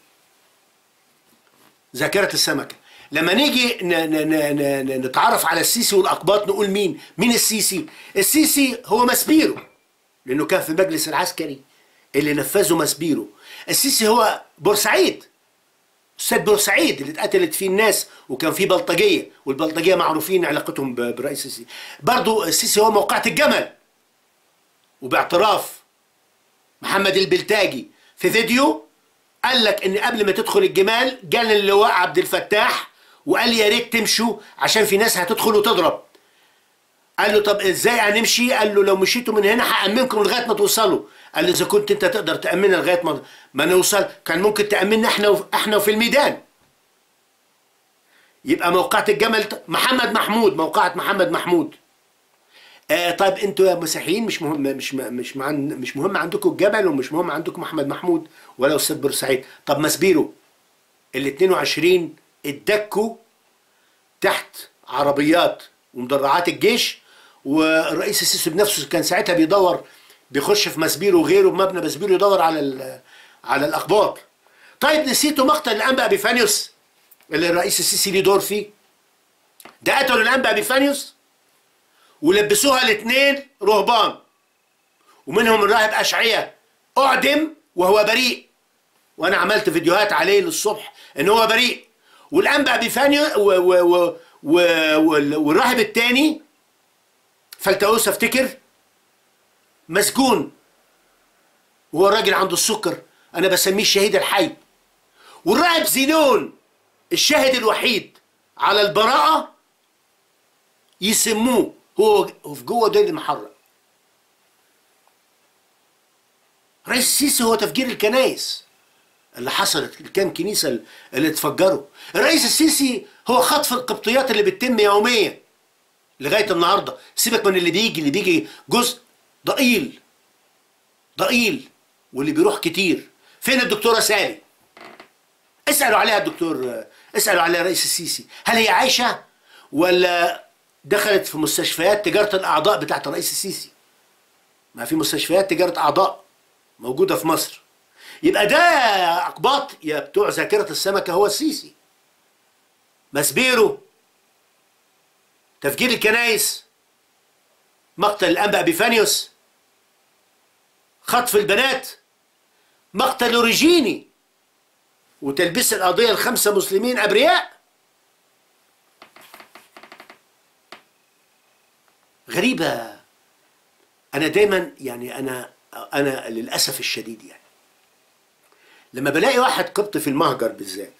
ذاكره السمكه لما نيجي ن ن ن ن نتعرف على السيسي والاقباط نقول مين مين السيسي السيسي هو مسبيرو لانه كان في المجلس العسكري اللي نفذه مسبيرو السيسي هو بورسعيد استاذ بورسعيد اللي اتقتلت فيه الناس وكان فيه بلطجيه والبلطجيه معروفين علاقتهم ب- برئيس السيسي برضو السيسي هو موقعة الجمل وباعتراف محمد البلتاجي في فيديو قال لك ان قبل ما تدخل الجمال جال اللواء عبد الفتاح وقال لي يا ريت تمشوا عشان في ناس هتدخل وتضرب قال له طب ازاي هنمشي قال له لو مشيتوا من هنا هامنكم لغايه ما توصلوا قال له اذا كنت انت تقدر تامننا لغايه ما ما نوصل كان ممكن تامننا احنا وف- احنا وفي الميدان يبقى موقعة الجمل ت- محمد محمود موقعة محمد محمود آه طيب انتوا يا مسيحيين مش مهم مش م- مش مع مش مهم عندكم الجبل ومش مهم عندكم محمد محمود ولا استاذ بورسعيد طب مسبيرو ال 22 اتدكوا تحت عربيات ومدرعات الجيش والرئيس السيسي بنفسه كان ساعتها بيدور بيخش في مسبيرو وغيره بمبنى مسبيرو يدور على ال- على الاخبار طيب نسيتوا مقتل الانبا ابيفانيوس اللي الرئيس السيسي ليه دور فيه ده قتلوا الانبا ابيفانيوس ولبسوها الاثنين رهبان ومنهم الراهب اشعياء اعدم وهو بريء وانا عملت فيديوهات عليه للصبح ان هو بريء والانبا بيفانيو و و و و وال- والراهب الثاني فلتأوس افتكر مسجون وهو الراجل عنده السكر انا بسميه الشهيد الحي والراهب زينون الشاهد الوحيد على البراءة يسموه هو هو في جوه دير المحرم رئيس السيسي هو تفجير الكنائس اللي حصلت الكام كنيسه اللي اتفجروا الرئيس السيسي هو خطف القبطيات اللي بتتم يوميا لغايه النهارده سيبك من اللي بيجي اللي بيجي جزء ضئيل ضئيل واللي بيروح كتير فين الدكتوره سالي اسالوا عليها الدكتور اسالوا عليها رئيس السيسي هل هي عايشه ولا دخلت في مستشفيات تجاره الاعضاء بتاعت الرئيس السيسي ما في مستشفيات تجاره اعضاء موجوده في مصر يبقى ده يا اقباط يا بتوع ذاكره السمكه هو السيسي مسبيرو تفجير الكنايس مقتل الانبا ابيفانيوس خطف البنات مقتل اوريجيني وتلبيس القضيه الخمسه مسلمين ابرياء غريبه انا دايما يعني انا انا للاسف الشديد يعني لما بلاقي واحد قبطي في المهجر بالذات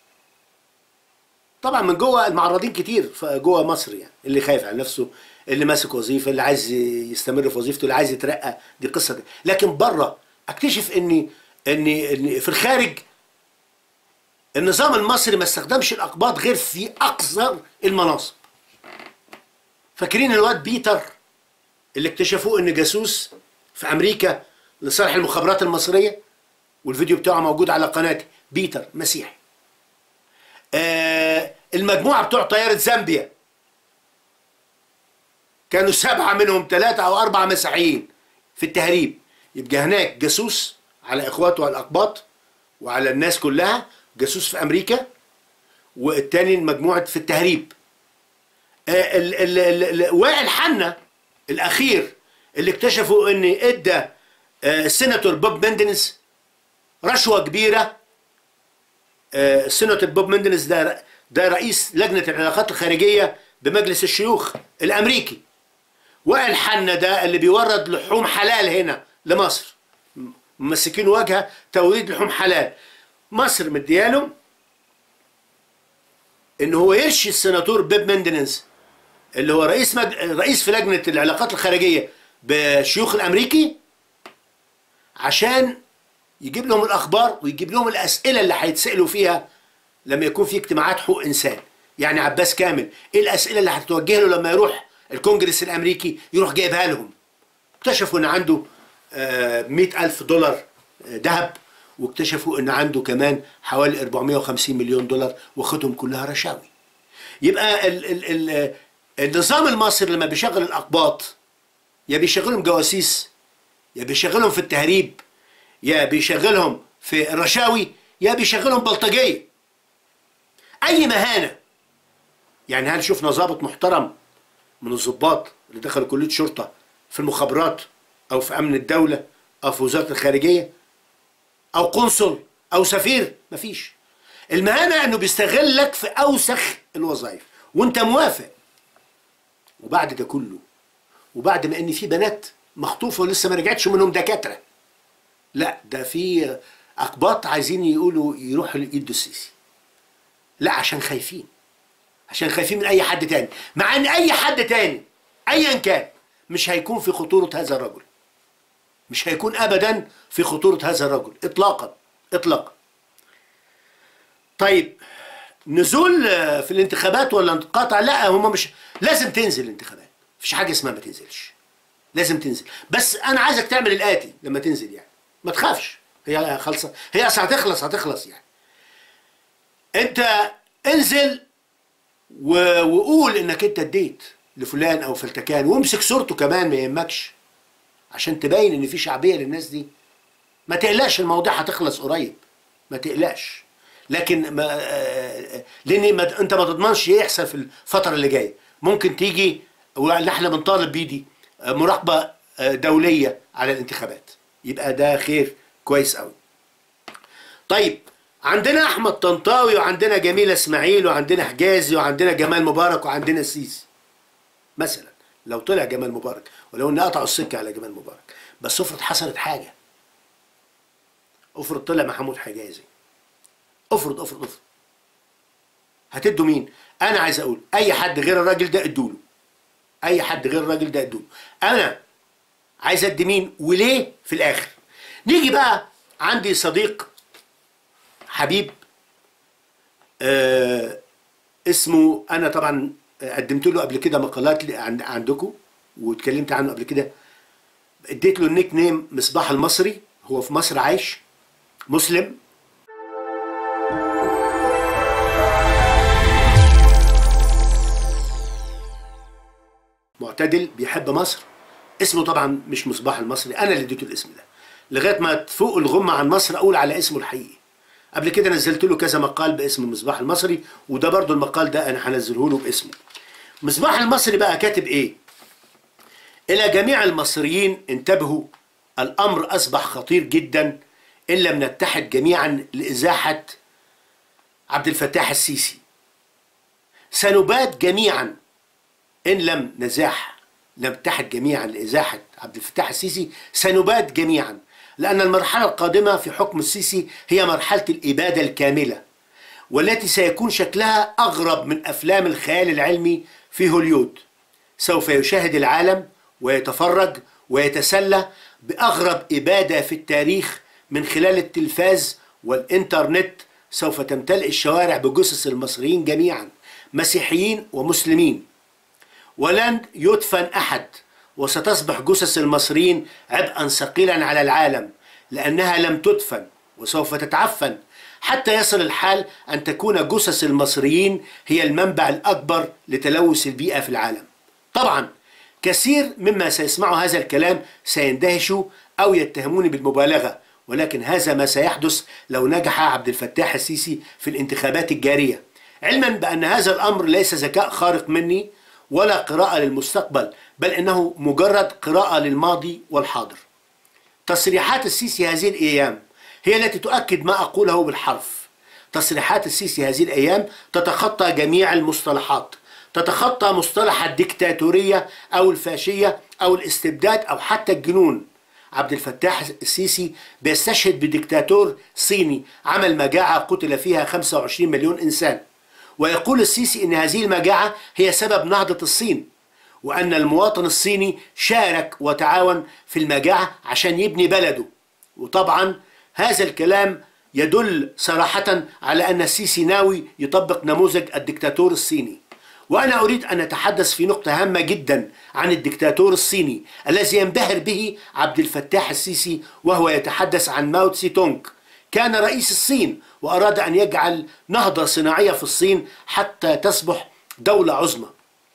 طبعا من جوه المعرضين كتير ف- جوه مصر يعني اللي خايف على نفسه اللي ماسك وظيفه اللي عايز يستمر في وظيفته اللي عايز يترقى دي قصه دي. لكن بره اكتشف اني اني اني في الخارج النظام المصري ما استخدمش الاقباط غير في اقصر المناصب فاكرين الواد بيتر اللي اكتشفوه ان جاسوس في امريكا لصالح المخابرات المصريه والفيديو بتاعه موجود على قناتي بيتر مسيحي آه المجموعه بتوع طياره زامبيا كانوا سبعه منهم ثلاثه او اربعه مسيحيين في التهريب يبقى هناك جاسوس على اخواته الاقباط وعلى الناس كلها جاسوس في امريكا والتاني مجموعه في التهريب آه، ال- ال- ال- ال- وائل حنا الاخير اللي اكتشفوا ان ادى آه، السيناتور بوب مندنس رشوه كبيره آه، السيناتور بوب مندنس ده ده رئيس لجنه العلاقات الخارجيه بمجلس الشيوخ الامريكي وائل حنا ده اللي بيورد لحوم حلال هنا لمصر ممسكين وجهه توريد لحوم حلال مصر مدياله ان هو يرشي السيناتور بيب مندنس اللي هو رئيس مج... رئيس في لجنه العلاقات الخارجيه بشيوخ الامريكي عشان يجيب لهم الاخبار ويجيب لهم الاسئله اللي هيتسالوا فيها لما يكون في اجتماعات حقوق انسان يعني عباس كامل ايه الاسئله اللي هتتوجه له لما يروح الكونجرس الامريكي يروح جايبها لهم اكتشفوا ان عنده مئة ألف دولار آه، ذهب واكتشفوا ان عنده كمان حوالي 450 مليون دولار واخدهم كلها رشاوي يبقى ال ال ال النظام المصري لما بيشغل الاقباط يا بيشغلهم جواسيس يا بيشغلهم في التهريب يا بيشغلهم في الرشاوي يا بيشغلهم بلطجيه اي مهانه يعني هل شفنا ضابط محترم من الضباط اللي دخلوا كليه شرطه في المخابرات او في امن الدوله او في وزاره الخارجيه او قنصل او سفير مفيش المهانه انه بيستغلك في اوسخ الوظائف وانت موافق وبعد ده كله وبعد ما ان في بنات مخطوفه ولسه ما رجعتش منهم دكاتره لا ده في اقباط عايزين يقولوا يروحوا يدوا السيسي لا عشان خايفين عشان خايفين من اي حد تاني مع ان اي حد تاني ايا كان مش هيكون في خطوره هذا الرجل مش هيكون ابدا في خطوره هذا الرجل اطلاقا اطلاقا طيب نزول آه، في الانتخابات ولا انقطاع لا هم مش لازم تنزل الانتخابات مفيش حاجه اسمها ما تنزلش لازم تنزل بس انا عايزك تعمل الاتي لما تنزل يعني ما تخافش هي خلصه هي اصل هتخلص هتخلص يعني انت انزل و... وقول انك انت اديت لفلان او فلتكان وامسك صورته كمان ما يهمكش عشان تبين ان في شعبيه للناس دي ما تقلقش الموضوع هتخلص قريب ما تقلقش لكن ما آه، لان ما انت ما تضمنش ايه يحصل في الفتره اللي جايه ممكن تيجي واللي احنا بنطالب بيه دي آه، مراقبه آه، دوليه على الانتخابات يبقى ده خير كويس قوي طيب عندنا احمد طنطاوي وعندنا جميله اسماعيل وعندنا حجازي وعندنا جمال مبارك وعندنا السيسي مثلا لو طلع جمال مبارك ولو ان قطعوا السكه على جمال مبارك بس افرض حصلت حاجه افرض طلع محمود حجازي افرض افرض افرض هتدوا مين انا عايز اقول اي حد غير الراجل ده ادوا له اي حد غير الراجل ده ادوا له انا عايز ادي مين وليه في الاخر نيجي بقى عندي صديق حبيب آه اسمه انا طبعا قدمت له قبل كده مقالات ل- عند- عندكم واتكلمت عنه قبل كده اديت له النيك نيم مصباح المصري هو في مصر عايش مسلم معتدل بيحب مصر اسمه طبعا مش مصباح المصري انا اللي اديته الاسم ده لغايه ما تفوق الغمه عن مصر اقول على اسمه الحقيقي قبل كده نزلت له كذا مقال باسم مصباح المصري وده برضو المقال ده انا هنزله له باسمه مصباح المصري بقى كاتب ايه الى جميع المصريين انتبهوا الامر اصبح خطير جدا ان لم نتحد جميعا لازاحه عبد الفتاح السيسي سنبات جميعا إن لم نزاح نتحد جميعا لإزاحة عبد الفتاح السيسي سنبات جميعا لأن المرحلة القادمة في حكم السيسي هي مرحلة الإبادة الكاملة والتي سيكون شكلها أغرب من أفلام الخيال العلمي في هوليود سوف يشاهد العالم ويتفرج ويتسلى بأغرب إبادة في التاريخ من خلال التلفاز والإنترنت سوف تمتلئ الشوارع بجثث المصريين جميعا مسيحيين ومسلمين ولن يدفن أحد وستصبح جثث المصريين عبئا ثقيلا على العالم لأنها لم تدفن وسوف تتعفن حتى يصل الحال أن تكون جثث المصريين هي المنبع الأكبر لتلوث البيئة في العالم طبعا كثير مما سيسمعوا هذا الكلام سيندهشوا أو يتهموني بالمبالغة ولكن هذا ما سيحدث لو نجح عبد الفتاح السيسي في الانتخابات الجارية علما بأن هذا الأمر ليس ذكاء خارق مني ولا قراءة للمستقبل بل إنه مجرد قراءة للماضي والحاضر تصريحات السيسي هذه الأيام هي التي تؤكد ما أقوله بالحرف تصريحات السيسي هذه الأيام تتخطى جميع المصطلحات تتخطى مصطلح الديكتاتورية أو الفاشية أو الاستبداد أو حتى الجنون عبد الفتاح السيسي بيستشهد بديكتاتور صيني عمل مجاعة قتل فيها 25 مليون إنسان ويقول السيسي أن هذه المجاعة هي سبب نهضة الصين وأن المواطن الصيني شارك وتعاون في المجاعة عشان يبني بلده وطبعا هذا الكلام يدل صراحة على أن السيسي ناوي يطبق نموذج الدكتاتور الصيني وأنا أريد أن أتحدث في نقطة هامة جدا عن الدكتاتور الصيني الذي ينبهر به عبد الفتاح السيسي وهو يتحدث عن ماو تسي تونغ كان رئيس الصين وأراد أن يجعل نهضة صناعية في الصين حتى تصبح دولة عظمى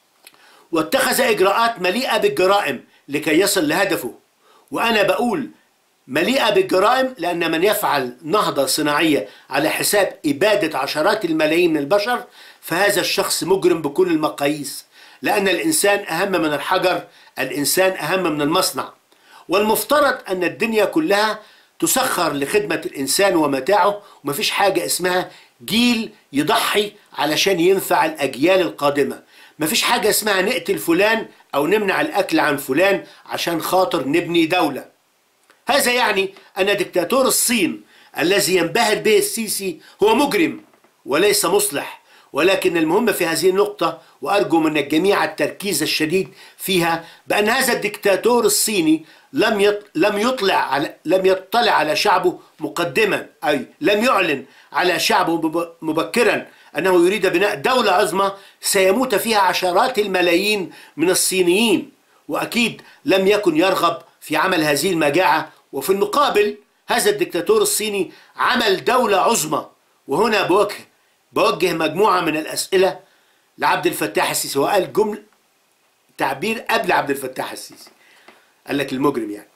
واتخذ إجراءات مليئة بالجرائم لكي يصل لهدفه وأنا بقول مليئة بالجرائم لأن من يفعل نهضة صناعية على حساب إبادة عشرات الملايين من البشر فهذا الشخص مجرم بكل المقاييس لأن الإنسان أهم من الحجر الإنسان أهم من المصنع والمفترض أن الدنيا كلها تسخر لخدمة الإنسان ومتاعه ومفيش حاجة اسمها جيل يضحي علشان ينفع الأجيال القادمة مفيش حاجة اسمها نقتل فلان أو نمنع الأكل عن فلان عشان خاطر نبني دولة هذا يعني أن دكتاتور الصين الذي ينبهر به السيسي هو مجرم وليس مصلح ولكن المهم في هذه النقطة وأرجو من الجميع التركيز الشديد فيها بأن هذا الدكتاتور الصيني لم لم يطلع على لم يطلع على شعبه مقدما أي لم يعلن على شعبه مبكرا أنه يريد بناء دولة عظمى سيموت فيها عشرات الملايين من الصينيين وأكيد لم يكن يرغب في عمل هذه المجاعة وفي المقابل هذا الدكتاتور الصيني عمل دولة عظمى وهنا بوجه بوجه مجموعة من الأسئلة لعبد الفتاح السيسي وقال جمل تعبير قبل عبد الفتاح السيسي قال لك المجرم يعني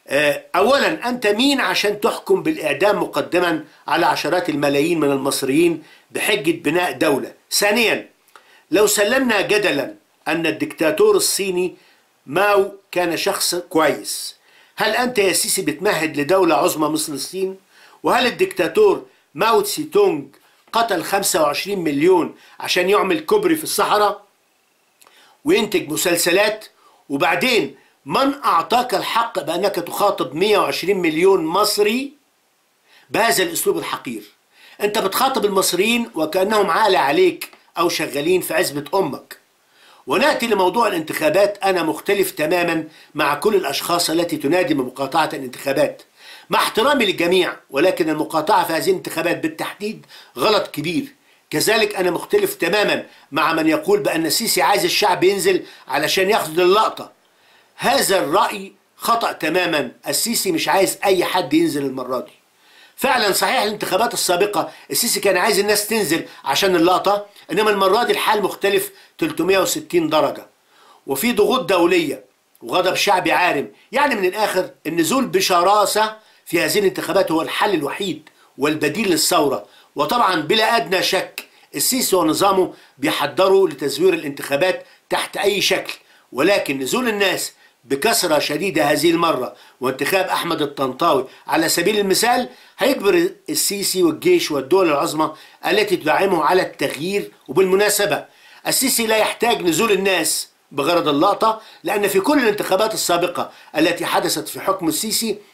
أولا أنت مين عشان تحكم بالإعدام مقدما على عشرات الملايين من المصريين بحجة بناء دولة ثانيا لو سلمنا جدلا أن الدكتاتور الصيني ماو كان شخص كويس هل أنت يا سيسي بتمهد لدولة عظمى مثل الصين وهل الدكتاتور ماو تسي تونج قتل 25 مليون عشان يعمل كوبري في الصحراء وينتج مسلسلات وبعدين من أعطاك الحق بأنك تخاطب 120 مليون مصري بهذا الأسلوب الحقير أنت بتخاطب المصريين وكأنهم عالة عليك أو شغالين في عزبة أمك ونأتي لموضوع الانتخابات أنا مختلف تماما مع كل الأشخاص التي تنادي بمقاطعة الانتخابات مع احترامي للجميع ولكن المقاطعة في هذه الانتخابات بالتحديد غلط كبير كذلك أنا مختلف تماما مع من يقول بأن السيسي عايز الشعب ينزل علشان ياخد اللقطة هذا الرأي خطأ تماما السيسي مش عايز أي حد ينزل المرة دي فعلا صحيح الانتخابات السابقة السيسي كان عايز الناس تنزل عشان اللقطة إنما المرة دي الحال مختلف 360 درجة وفي ضغوط دولية وغضب شعبي عارم يعني من الآخر النزول بشراسة في هذه الانتخابات هو الحل الوحيد والبديل للثورة وطبعا بلا أدنى شك السيسي ونظامه بيحضروا لتزوير الانتخابات تحت أي شكل ولكن نزول الناس بكثرة شديدة هذه المرة وانتخاب أحمد الطنطاوي على سبيل المثال هيجبر السيسي والجيش والدول العظمى التي تدعمه على التغيير وبالمناسبة السيسي لا يحتاج نزول الناس بغرض اللقطة لأن في كل الانتخابات السابقة التي حدثت في حكم السيسي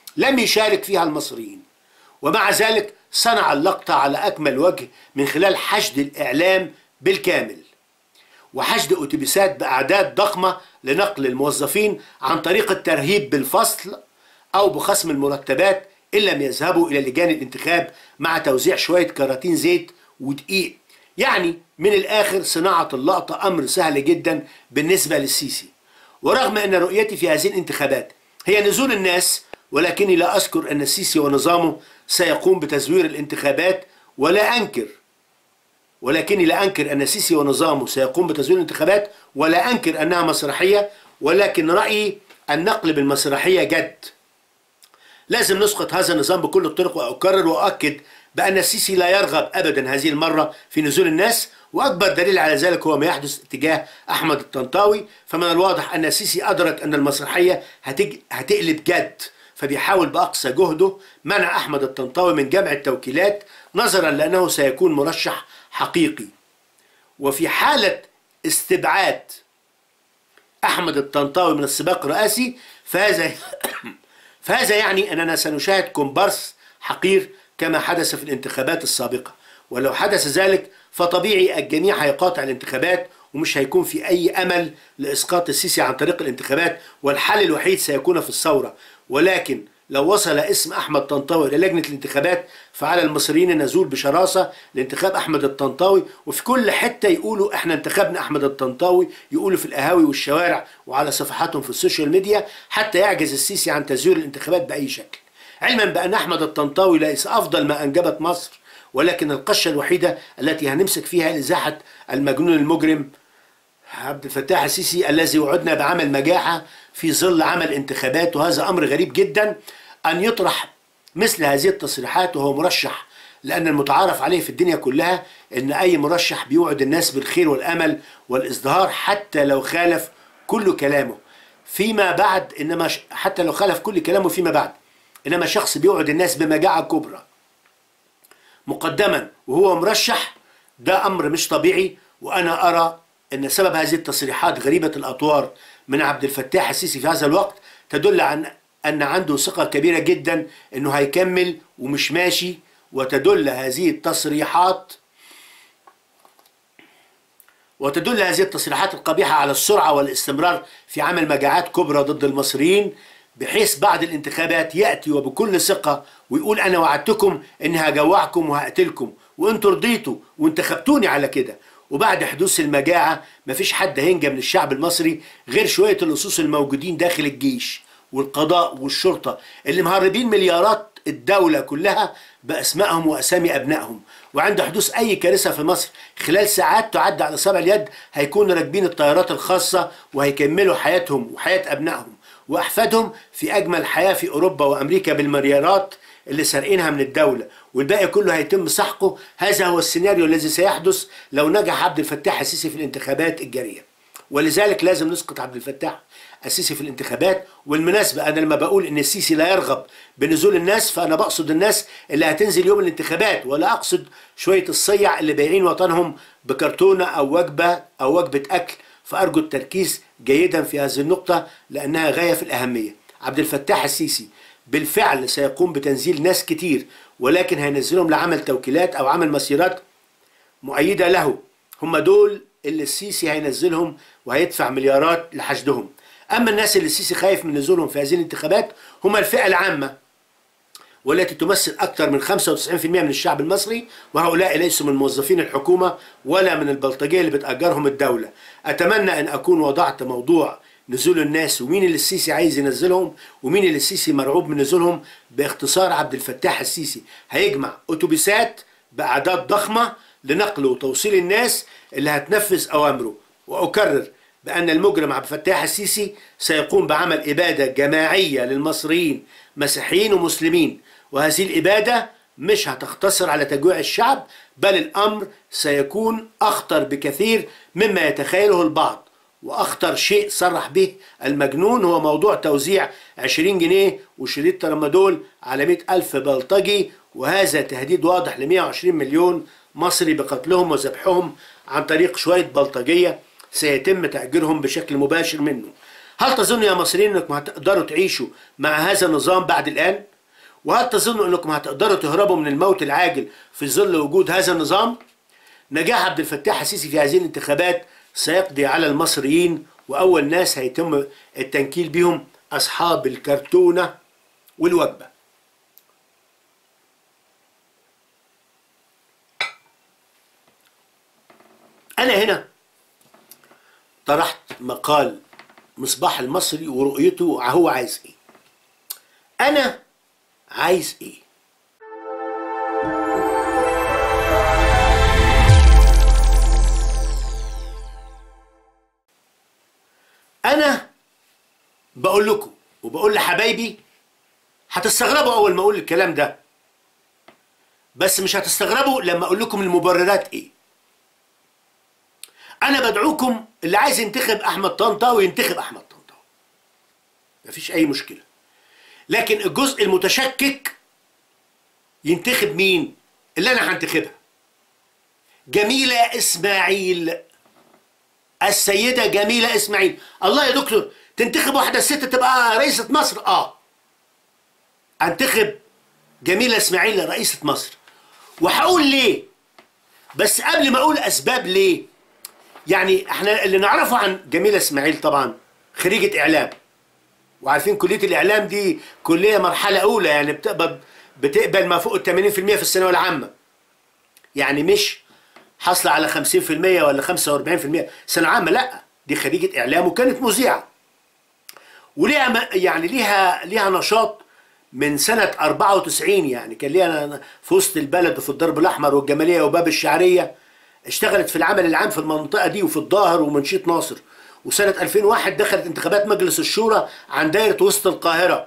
لم يشارك فيها المصريين ومع ذلك صنع اللقطة على أكمل وجه من خلال حشد الإعلام بالكامل وحشد أتوبيسات بأعداد ضخمة لنقل الموظفين عن طريق الترهيب بالفصل أو بخصم المرتبات إن لم يذهبوا إلى لجان الانتخاب مع توزيع شوية كراتين زيت ودقيق يعني من الآخر صناعة اللقطة أمر سهل جدا بالنسبة للسيسي ورغم أن رؤيتي في هذه الانتخابات هي نزول الناس ولكني لا أذكر أن السيسي ونظامه سيقوم بتزوير الانتخابات ولا أنكر ولكني لا أنكر أن السيسي ونظامه سيقوم بتزوير الانتخابات ولا أنكر أنها مسرحية ولكن رأيي أن نقلب المسرحية جد لازم نسقط هذا النظام بكل الطرق وأكرر وأؤكد بأن السيسي لا يرغب أبدا هذه المرة في نزول الناس وأكبر دليل على ذلك هو ما يحدث تجاه أحمد الطنطاوي فمن الواضح أن السيسي أدرك أن المسرحية هتج... هتقلب جد فبيحاول بأقصى جهده منع أحمد الطنطاوي من جمع التوكيلات نظرا لأنه سيكون مرشح حقيقي وفي حالة استبعاد أحمد الطنطاوي من السباق الرئاسي فهذا فهذا يعني أننا سنشاهد كومبارس حقير كما حدث في الانتخابات السابقة ولو حدث ذلك فطبيعي الجميع هيقاطع الانتخابات ومش هيكون في أي أمل لإسقاط السيسي عن طريق الانتخابات والحل الوحيد سيكون في الثورة ولكن لو وصل اسم أحمد طنطاوي إلى لجنة الانتخابات فعلى المصريين النزول بشراسة لانتخاب أحمد الطنطاوي وفي كل حتة يقولوا إحنا انتخبنا أحمد الطنطاوي يقولوا في القهاوي والشوارع وعلى صفحاتهم في السوشيال ميديا حتى يعجز السيسي عن تزوير الانتخابات بأي شكل علما بأن أحمد الطنطاوي ليس أفضل ما أنجبت مصر ولكن القشة الوحيدة التي هنمسك فيها لإزاحة المجنون المجرم عبد الفتاح السيسي الذي وعدنا بعمل مجاعة في ظل عمل انتخابات وهذا أمر غريب جدا أن يطرح مثل هذه التصريحات وهو مرشح لأن المتعارف عليه في الدنيا كلها أن أي مرشح بيوعد الناس بالخير والأمل والازدهار حتى لو خالف كل كلامه فيما بعد إنما ش... حتى لو خالف كل كلامه فيما بعد إنما شخص بيوعد الناس بمجاعة كبرى مقدما وهو مرشح ده أمر مش طبيعي وأنا أرى أن سبب هذه التصريحات غريبة الأطوار من عبد الفتاح السيسي في هذا الوقت تدل عن أن عنده ثقة كبيرة جدا أنه هيكمل ومش ماشي وتدل هذه التصريحات وتدل هذه التصريحات القبيحة على السرعة والاستمرار في عمل مجاعات كبرى ضد المصريين بحيث بعد الانتخابات يأتي وبكل ثقة ويقول أنا وعدتكم إني هجوعكم وهقتلكم وانتوا رضيتوا وانتخبتوني على كده وبعد حدوث المجاعة مفيش حد هينجى من الشعب المصري غير شوية اللصوص الموجودين داخل الجيش والقضاء والشرطة اللي مهربين مليارات الدولة كلها بأسمائهم وأسامي أبنائهم وعند حدوث أي كارثة في مصر خلال ساعات تعد على صابع اليد هيكونوا راكبين الطيارات الخاصة وهيكملوا حياتهم وحياة أبنائهم وأحفادهم في أجمل حياة في أوروبا وأمريكا بالمليارات اللي سارقينها من الدولة والباقي كله هيتم سحقه هذا هو السيناريو الذي سيحدث لو نجح عبد الفتاح السيسي في الانتخابات الجارية ولذلك لازم نسقط عبد الفتاح السيسي في الانتخابات والمناسبة أنا لما بقول إن السيسي لا يرغب بنزول الناس فأنا بقصد الناس اللي هتنزل يوم الانتخابات ولا أقصد شوية الصيع اللي بايعين وطنهم بكرتونة أو وجبة أو وجبة أكل فأرجو التركيز جيدا في هذه النقطة لأنها غاية في الأهمية عبد الفتاح السيسي بالفعل سيقوم بتنزيل ناس كتير ولكن هينزلهم لعمل توكيلات أو عمل مسيرات مؤيدة له هم دول اللي السيسي هينزلهم وهيدفع مليارات لحشدهم أما الناس اللي السيسي خايف من نزولهم في هذه الانتخابات هم الفئة العامة والتي تمثل أكثر من 95% من الشعب المصري وهؤلاء ليسوا من موظفين الحكومة ولا من البلطجية اللي بتأجرهم الدولة أتمنى أن أكون وضعت موضوع نزول الناس ومين اللي السيسي عايز ينزلهم ومين اللي السيسي مرعوب من نزولهم باختصار عبد الفتاح السيسي هيجمع أتوبيسات بأعداد ضخمة لنقل وتوصيل الناس اللي هتنفذ أوامره وأكرر بأن المجرم عبد الفتاح السيسي سيقوم بعمل إبادة جماعية للمصريين مسيحيين ومسلمين وهذه الإبادة مش هتقتصر على تجويع الشعب بل الأمر سيكون أخطر بكثير مما يتخيله البعض وأخطر شيء صرح به المجنون هو موضوع توزيع 20 جنيه وشريط ترامادول على 100 ألف بلطجي وهذا تهديد واضح ل 120 مليون مصري بقتلهم وذبحهم عن طريق شوية بلطجية سيتم تأجيرهم بشكل مباشر منه هل تظنوا يا مصريين انكم هتقدروا تعيشوا مع هذا النظام بعد الان وهل تظنوا انكم هتقدروا تهربوا من الموت العاجل في ظل وجود هذا النظام نجاح عبد الفتاح السيسي في هذه الانتخابات سيقضي على المصريين واول ناس هيتم التنكيل بهم اصحاب الكرتونه والوجبه انا هنا طرحت مقال مصباح المصري ورؤيته هو عايز ايه انا عايز ايه انا بقول لكم وبقول لحبايبي هتستغربوا اول ما اقول الكلام ده بس مش هتستغربوا لما اقول لكم المبررات ايه انا بدعوكم اللي عايز ينتخب احمد طنطاوي ينتخب احمد طنطاوي مفيش اي مشكله لكن الجزء المتشكك ينتخب مين اللي انا هنتخبها جميله اسماعيل السيده جميله اسماعيل الله يا دكتور تنتخب واحده ست تبقى رئيسه مصر اه انتخب جميله اسماعيل رئيسه مصر وهقول ليه بس قبل ما اقول اسباب ليه يعني احنا اللي نعرفه عن جميله اسماعيل طبعا خريجه اعلام وعارفين كليه الاعلام دي كليه مرحله اولى يعني بتقبض بتقبل ما فوق ال 80% في الثانويه العامه يعني مش حاصله على 50% ولا 45% ثانويه عامه لا دي خريجه اعلام وكانت مذيعه وليها يعني ليها ليها نشاط من سنة 94 يعني كان ليها في وسط البلد وفي الضرب الأحمر والجمالية وباب الشعرية اشتغلت في العمل العام في المنطقة دي وفي الظاهر ومنشيط ناصر وسنة 2001 دخلت انتخابات مجلس الشورى عن دائرة وسط القاهرة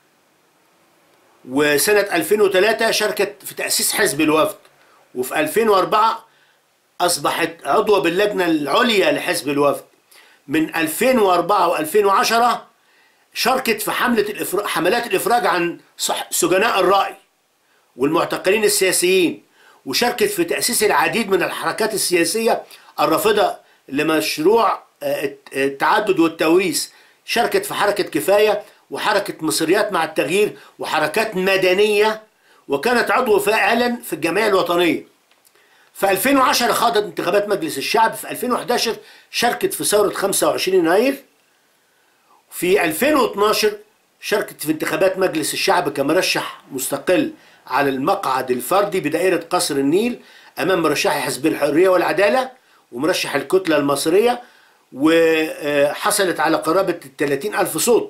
وسنة 2003 شاركت في تأسيس حزب الوفد وفي 2004 أصبحت عضوة باللجنة العليا لحزب الوفد من 2004 و2010 شاركت في حملة الإفراج حملات الإفراج عن سجناء الرأي والمعتقلين السياسيين وشاركت في تأسيس العديد من الحركات السياسية الرافضة لمشروع التعدد والتوريث شاركت في حركة كفاية وحركة مصريات مع التغيير وحركات مدنية وكانت عضو فاعلا في الجمعية الوطنية في 2010 خاضت انتخابات مجلس الشعب في 2011 شاركت في ثورة 25 يناير في 2012 شاركت في انتخابات مجلس الشعب كمرشح مستقل على المقعد الفردي بدائرة قصر النيل أمام مرشحي حزب الحرية والعدالة ومرشح الكتلة المصرية وحصلت على قرابة 30 ألف صوت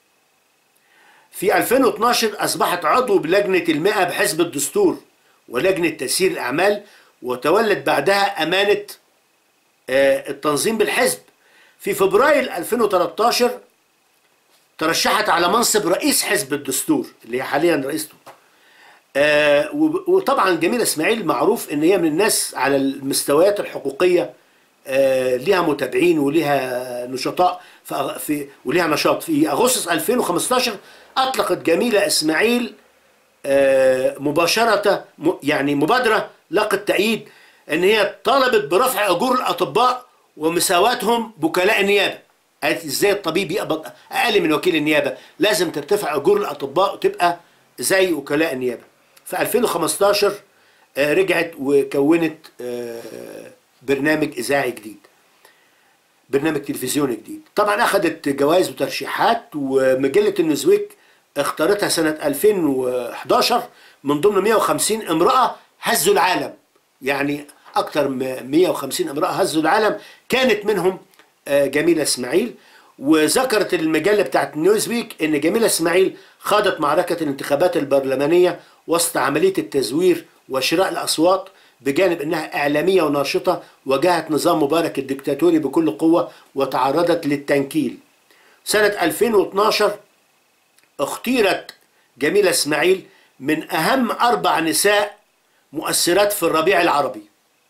في 2012 أصبحت عضو بلجنة المئة بحزب الدستور ولجنة تسيير الأعمال وتولت بعدها أمانة التنظيم بالحزب في فبراير 2013 ترشحت على منصب رئيس حزب الدستور اللي هي حاليا رئيسته آه وطبعا جميله اسماعيل معروف ان هي من الناس على المستويات الحقوقيه آه ليها متابعين وليها نشطاء في, في وليها نشاط في اغسطس 2015 اطلقت جميله اسماعيل آه مباشره يعني مبادره لقت تأييد ان هي طالبت برفع اجور الاطباء ومساواتهم بوكلاء النيابه قالت ازاي الطبيب يقبض اقل من وكيل النيابه لازم ترتفع اجور الاطباء وتبقى زي وكلاء النيابه في 2015 رجعت وكونت برنامج اذاعي جديد برنامج تلفزيوني جديد طبعا اخذت جوائز وترشيحات ومجله النزويك اختارتها سنه 2011 من ضمن 150 امراه هزوا العالم يعني اكثر من 150 امراه هزوا العالم كانت منهم جميله اسماعيل وذكرت المجله بتاعت نيوزويك ان جميله اسماعيل خاضت معركه الانتخابات البرلمانيه وسط عمليه التزوير وشراء الاصوات بجانب انها اعلاميه وناشطه واجهت نظام مبارك الدكتاتوري بكل قوه وتعرضت للتنكيل. سنه 2012 اختيرت جميله اسماعيل من اهم اربع نساء مؤثرات في الربيع العربي.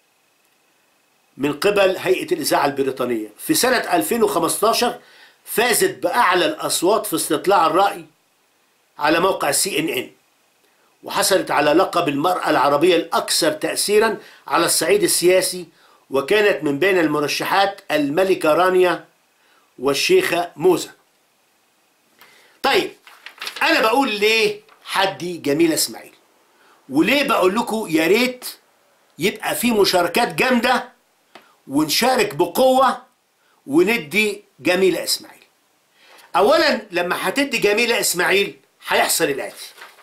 من قبل هيئة الإذاعة البريطانية في سنة 2015 فازت بأعلى الأصوات في استطلاع الرأي على موقع سي ان ان وحصلت على لقب المرأة العربية الأكثر تأثيرا على الصعيد السياسي وكانت من بين المرشحات الملكة رانيا والشيخة موزة طيب أنا بقول ليه حدي جميلة إسماعيل وليه بقول لكم يا ريت يبقى في مشاركات جامدة ونشارك بقوة وندي جميلة إسماعيل أولا لما هتدي جميلة إسماعيل هيحصل الآتي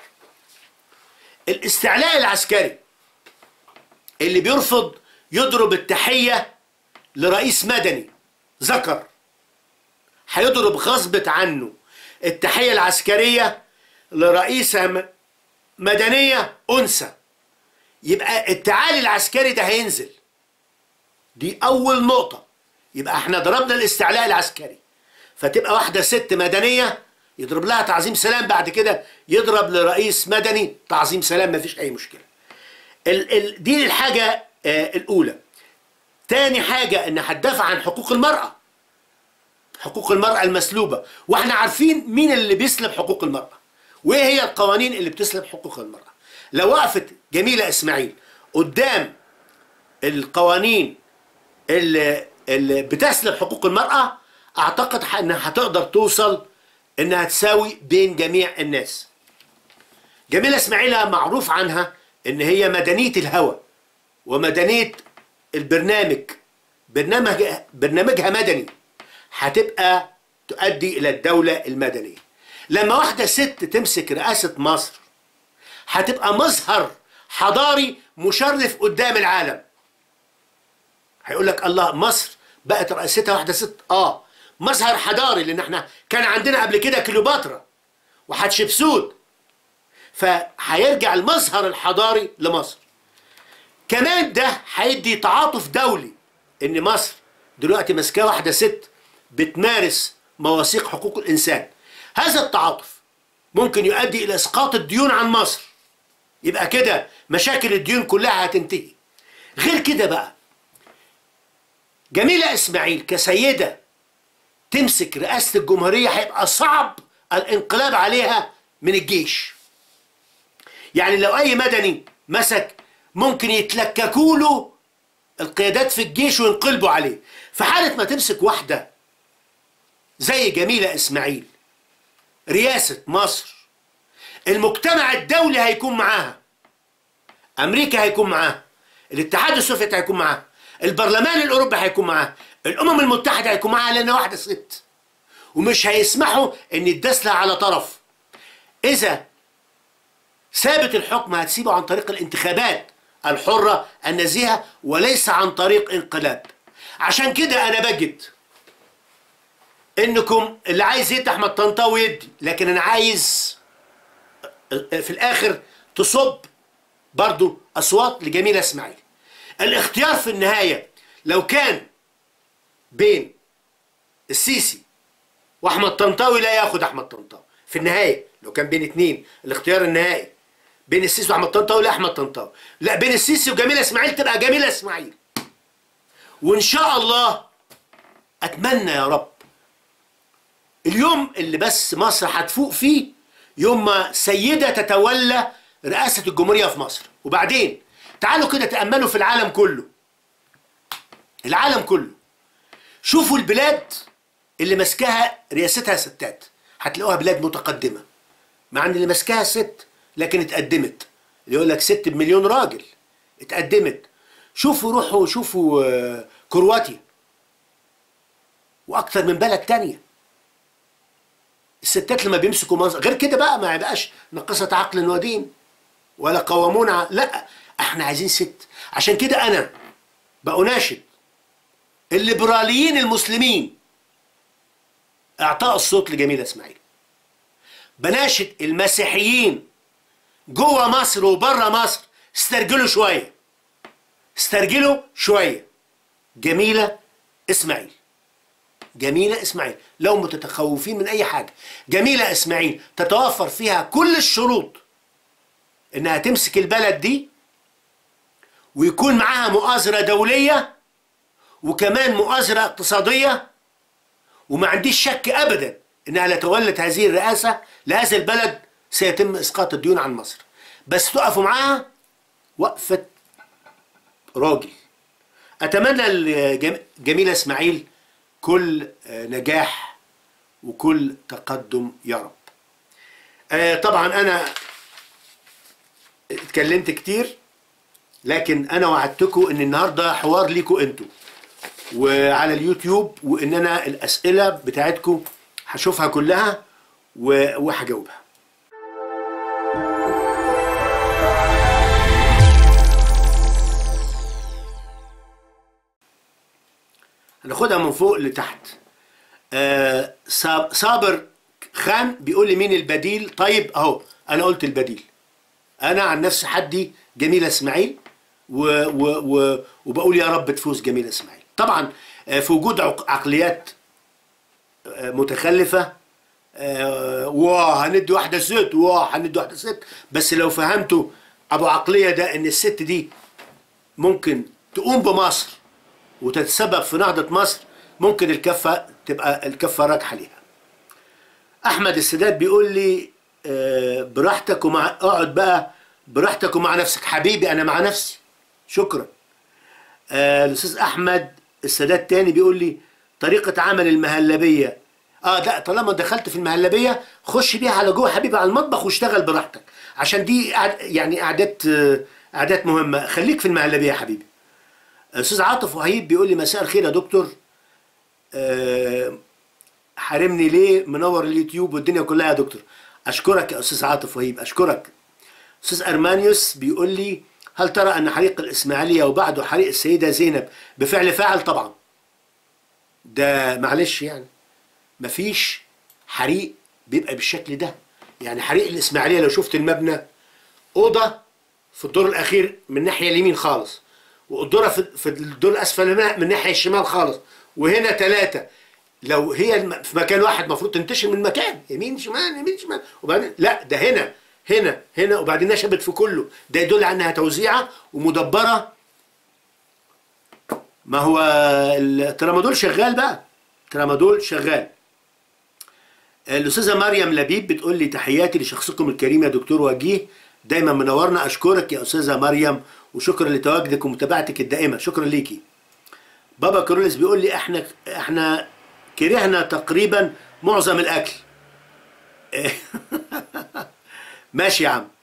الاستعلاء العسكري اللي بيرفض يضرب التحية لرئيس مدني ذكر هيضرب غصبة عنه التحية العسكرية لرئيسة م- مدنية أنثى يبقى التعالي العسكري ده هينزل دي أول نقطة يبقى احنا ضربنا الاستعلاء العسكري فتبقى واحدة ست مدنية يضرب لها تعظيم سلام بعد كده يضرب لرئيس مدني تعظيم سلام مفيش أي مشكلة ال ال دي الحاجة آه الأولى تاني حاجة إن هتدافع عن حقوق المرأة حقوق المرأة المسلوبة واحنا عارفين مين اللي بيسلب حقوق المرأة وايه هي القوانين اللي بتسلب حقوق المرأة لو وقفت جميلة إسماعيل قدام القوانين اللي, اللي بتسلب حقوق المرأة أعتقد إنها هتقدر توصل إنها تساوي بين جميع الناس جميلة إسماعيل معروف عنها إن هي مدنية الهوى ومدنية البرنامج برنامج برنامجها مدني هتبقى تؤدي إلى الدولة المدنية لما واحدة ست تمسك رئاسة مصر هتبقى مظهر حضاري مشرف قدام العالم هيقول لك الله مصر بقت رئاستها واحدة ست اه مظهر حضاري لان احنا كان عندنا قبل كده كليوباترا وحتشبسوت فهيرجع المظهر الحضاري لمصر كمان ده هيدي تعاطف دولي ان مصر دلوقتي ماسكاه واحده ست بتمارس مواثيق حقوق الانسان هذا التعاطف ممكن يؤدي الى اسقاط الديون عن مصر يبقى كده مشاكل الديون كلها هتنتهي غير كده بقى جميلة إسماعيل كسيدة تمسك رئاسة الجمهورية هيبقى صعب الانقلاب عليها من الجيش يعني لو أي مدني مسك ممكن يتلككوا له القيادات في الجيش وينقلبوا عليه في حالة ما تمسك واحدة زي جميلة إسماعيل رئاسة مصر المجتمع الدولي هيكون معاها أمريكا هيكون معاها الاتحاد السوفيتي هيكون معاها البرلمان الأوروبي هيكون معاها الأمم المتحدة هيكون معاها لأنها واحدة ست ومش هيسمحوا إن يداس لها على طرف إذا ثابت الحكم هتسيبه عن طريق الانتخابات الحرة النزيهة وليس عن طريق انقلاب عشان كده أنا بجد إنكم اللي عايز يدي أحمد طنطاوي يدي لكن أنا عايز في الآخر تصب برضو أصوات لجميلة إسماعيل الاختيار في النهاية لو كان بين السيسي واحمد طنطاوي لا ياخد احمد طنطاوي في النهايه لو كان بين اتنين الاختيار النهائي بين السيسي واحمد طنطاوي لا احمد طنطاوي لا بين السيسي وجميله اسماعيل تبقى جميله اسماعيل وان شاء الله اتمنى يا رب اليوم اللي بس مصر هتفوق فيه يوم ما سيده تتولى رئاسه الجمهوريه في مصر وبعدين تعالوا كده تاملوا في العالم كله العالم كله شوفوا البلاد اللي ماسكاها رئاستها ستات هتلاقوها بلاد متقدمه مع ان اللي ماسكاها ست لكن اتقدمت اللي يقول لك ست بمليون راجل اتقدمت شوفوا روحوا شوفوا آه، كرواتيا واكتر من بلد تانية الستات لما بيمسكوا منصب غير كده بقى ما يبقاش نقصة عقل ودين ولا قوامون ع- لا احنا عايزين ست عشان كده انا بأناشد الليبراليين المسلمين اعطاء الصوت لجميلة اسماعيل بناشد المسيحيين جوه مصر وبره مصر استرجلوا شويه استرجلوا شويه جميله اسماعيل جميله اسماعيل لو متخوفين من اي حاجه جميله اسماعيل تتوفر فيها كل الشروط انها تمسك البلد دي ويكون معاها مؤازره دوليه وكمان مؤازره اقتصاديه وما عنديش شك ابدا انها لو تولت هذه الرئاسه لهذا البلد سيتم اسقاط الديون عن مصر بس تقفوا معاها وقفه راجل اتمنى الجم- جميله اسماعيل كل آه، نجاح وكل تقدم يا رب آه، طبعا انا اتكلمت كتير لكن انا وعدتكم ان النهارده حوار ليكم انتوا وعلى اليوتيوب وان انا الاسئله بتاعتكم هشوفها كلها و- وهجاوبها هناخدها من فوق لتحت آه، صاب- صابر خان بيقول لي مين البديل طيب اهو انا قلت البديل انا عن نفسي حدي جميله اسماعيل و و و وبقول يا رب تفوز جميله اسماعيل طبعا آه، في وجود عق- عقليات آه، متخلفه آه، واه هندي واحده ست واه هندي واحده ست بس لو فهمتوا ابو عقليه ده ان الست دي ممكن تقوم بمصر وتتسبب في نهضه مصر ممكن الكفه تبقى الكفه راجحه ليها احمد السادات بيقول لي آه، براحتك ومع اقعد بقى براحتك ومع نفسك حبيبي انا مع نفسي شكرا آه، الاستاذ احمد السادات تاني بيقول لي طريقه عمل المهلبيه اه لا طالما دخلت في المهلبيه خش بيها على جوه حبيبي على المطبخ واشتغل براحتك عشان دي قعد- يعني قعدات آه، قعدات مهمه خليك في المهلبيه يا حبيبي استاذ عاطف وهيب بيقول لي مساء الخير يا دكتور آه، حارمني ليه منور اليوتيوب والدنيا كلها يا دكتور اشكرك يا استاذ عاطف وهيب اشكرك استاذ ارمانيوس بيقول لي هل ترى ان حريق الاسماعيليه وبعده حريق السيده زينب بفعل فاعل طبعا ده معلش يعني مفيش حريق بيبقى بالشكل ده يعني حريق الاسماعيليه لو شفت المبنى اوضه في الدور الاخير من الناحيه اليمين خالص والدوره في في الدور الاسفل من الناحيه الشمال خالص وهنا ثلاثه لو هي الم- في مكان واحد المفروض تنتشر من مكان يمين شمال يمين شمال وبعدين لا ده هنا هنا هنا وبعدين نشبت في كله ده يدل على انها توزيعه ومدبره ما هو الترامادول شغال بقى الترامادول شغال الاستاذه مريم لبيب بتقول لي تحياتي لشخصكم الكريم يا دكتور وجيه دايما منورنا اشكرك يا استاذه مريم وشكرا لتواجدك ومتابعتك الدائمه شكرا ليكي بابا كاروليس بيقول لي احنا احنا كرهنا تقريبا معظم الاكل ماشي يا عم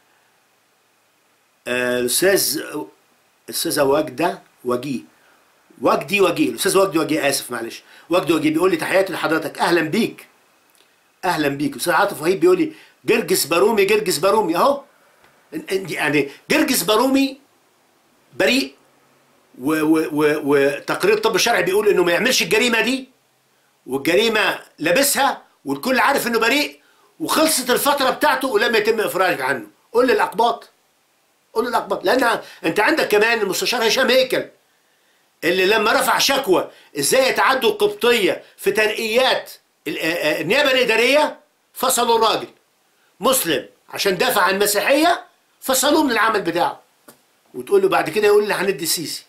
آه، الاستاذ الاستاذه واجده وجيه وجدي وجيه الاستاذ وجدي وجيه اسف معلش وجدي وجيه بيقول لي تحياتي لحضرتك اهلا بيك اهلا بيك استاذ عاطف وهيب بيقول لي جرجس بارومي جرجس بارومي اهو يعني جرجس بارومي بريء و- و- و- وتقرير الطب الشرعي بيقول انه ما يعملش الجريمه دي والجريمه لابسها والكل عارف انه بريء وخلصت الفتره بتاعته ولم يتم افراج عنه قول للاقباط قول للاقباط لان انت عندك كمان المستشار هشام هيكل اللي لما رفع شكوى ازاي يتعدوا القبطيه في ترقيات ال- آه، آه، النيابه الاداريه فصلوا الراجل مسلم عشان دافع عن المسيحيه فصلوه من العمل بتاعه وتقول له بعد كده يقول لي هندي السيسي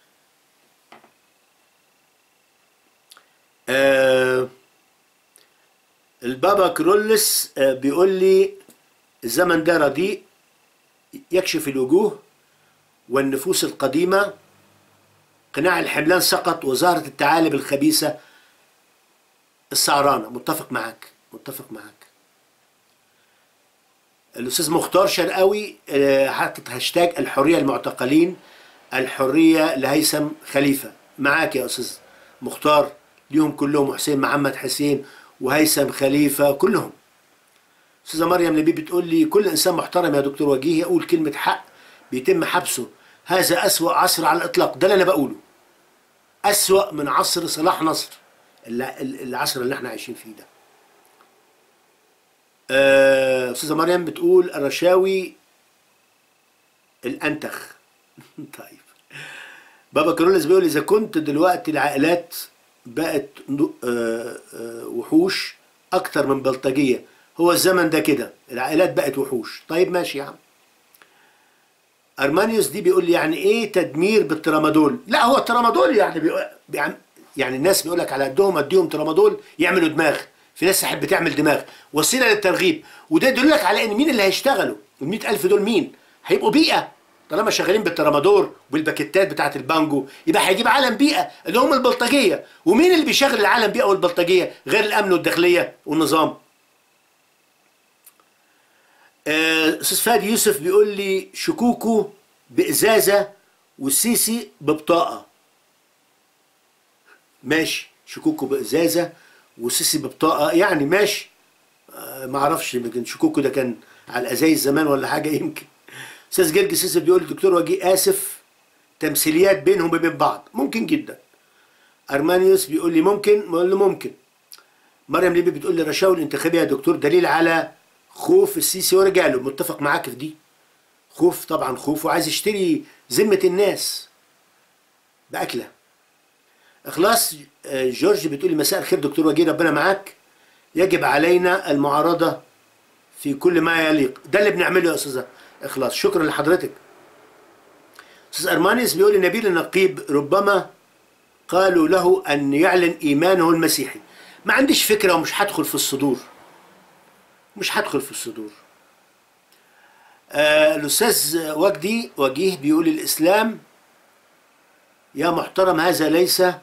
آه البابا كرولس آه بيقول لي الزمن ده رديء يكشف الوجوه والنفوس القديمة قناع الحملان سقط وظهرت الثعالب الخبيثة السعرانة متفق معاك متفق معاك الأستاذ مختار شرقاوي آه، حاطط هاشتاج الحرية المعتقلين الحرية لهيثم خليفة معاك يا أستاذ مختار ليهم كلهم حسين محمد حسين وهيثم خليفة كلهم أستاذة مريم نبي بتقول لي كل إنسان محترم يا دكتور وجيه يقول كلمة حق بيتم حبسه هذا أسوأ عصر على الإطلاق ده اللي أنا بقوله أسوأ من عصر صلاح نصر اللي- العصر اللي احنا عايشين فيه ده آه، أستاذة مريم بتقول الرشاوي الأنتخ طيب بابا كارولس بيقول إذا كنت دلوقتي العائلات بقت نو- آه، آه، وحوش أكتر من بلطجية هو الزمن ده كده العائلات بقت وحوش طيب ماشي يا عم أرمانيوس دي بيقول لي يعني إيه تدمير بالترامادول لا هو الترامادول يعني بيقول بيعم- يعني الناس بيقول لك على قدهم اديهم ترامادول يعملوا دماغ في ناس تحب تعمل دماغ وسيله للترغيب وده يدل لك على ان مين اللي هيشتغلوا ال 100000 دول مين هيبقوا بيئه طالما شغالين بالترامادور والباكيتات بتاعت البانجو يبقى هيجيب عالم بيئه اللي هم البلطجيه ومين اللي بيشغل العالم بيئه والبلطجيه غير الامن والداخليه والنظام آه، استاذ فادي يوسف بيقول لي شكوكو بازازه والسيسي ببطاقه ماشي شكوكو بازازه والسيسي ببطاقه يعني ماشي آه، ما اعرفش يمكن شكوكو ده كان على الازايز زمان ولا حاجه يمكن استاذ جرجس يوسف بيقول الدكتور وجيه اسف تمثيليات بينهم وبين بعض ممكن جدا ارمانيوس بيقول لي ممكن بقول له ممكن مريم ليبي بتقول لي رشاوي الانتخابيه يا دكتور دليل على خوف السيسي ورجاله متفق معاك في دي خوف طبعا خوف وعايز يشتري ذمه الناس باكله اخلاص آه، جورج بتقول لي مساء الخير دكتور وجيه ربنا معاك يجب علينا المعارضه في كل ما يليق ده اللي بنعمله يا استاذ اخلاص شكرا لحضرتك استاذ ارمانيس بيقول لي نبيل النقيب ربما قالوا له ان يعلن ايمانه المسيحي ما عنديش فكره ومش هدخل في الصدور مش هدخل في الصدور آه الاستاذ وجدي وجيه بيقول الاسلام يا محترم هذا ليس آه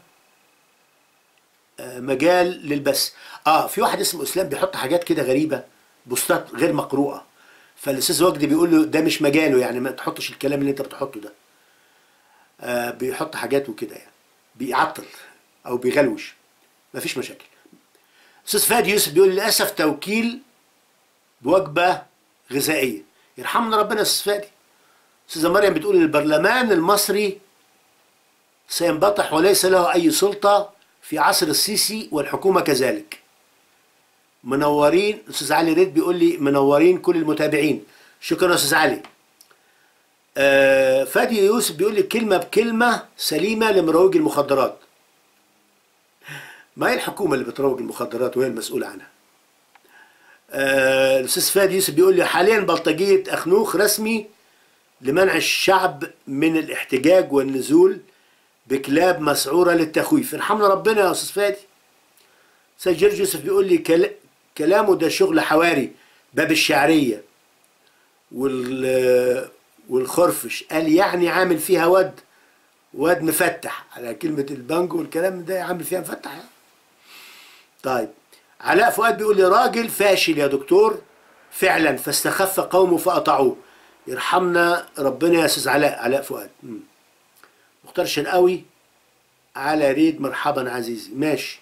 مجال للبث اه في واحد اسمه اسلام بيحط حاجات كده غريبه بوستات غير مقروءه فالاستاذ وجدي بيقول له ده مش مجاله يعني ما تحطش الكلام اللي انت بتحطه ده آه بيحط حاجات وكده يعني بيعطل او بيغلوش مفيش مشاكل استاذ فادي يوسف بيقول للاسف توكيل بوجبه غذائيه يرحمنا ربنا يا استاذ فادي استاذه مريم بتقول البرلمان المصري سينبطح وليس له اي سلطه في عصر السيسي والحكومه كذلك منورين استاذ علي ريد بيقول لي منورين كل المتابعين شكرا يا استاذ علي آه فادي يوسف بيقول لي كلمه بكلمه سليمه لمروج المخدرات ما هي الحكومه اللي بتروج المخدرات وهي المسؤوله عنها آه الاستاذ فادي يوسف بيقول لي حاليا بلطجيه اخنوخ رسمي لمنع الشعب من الاحتجاج والنزول بكلاب مسعوره للتخويف ارحمنا ربنا يا استاذ فادي استاذ جورج يوسف بيقول لي كل... كلامه ده شغل حواري باب الشعريه وال والخرفش قال يعني عامل فيها واد واد مفتح على كلمة البانجو والكلام ده عامل فيها مفتح يعني. طيب علاء فؤاد بيقول لي راجل فاشل يا دكتور فعلا فاستخف قومه فأطاعوه يرحمنا ربنا يا استاذ علاء علاء فؤاد مم. مختار شرقاوي على ريد مرحبا عزيزي ماشي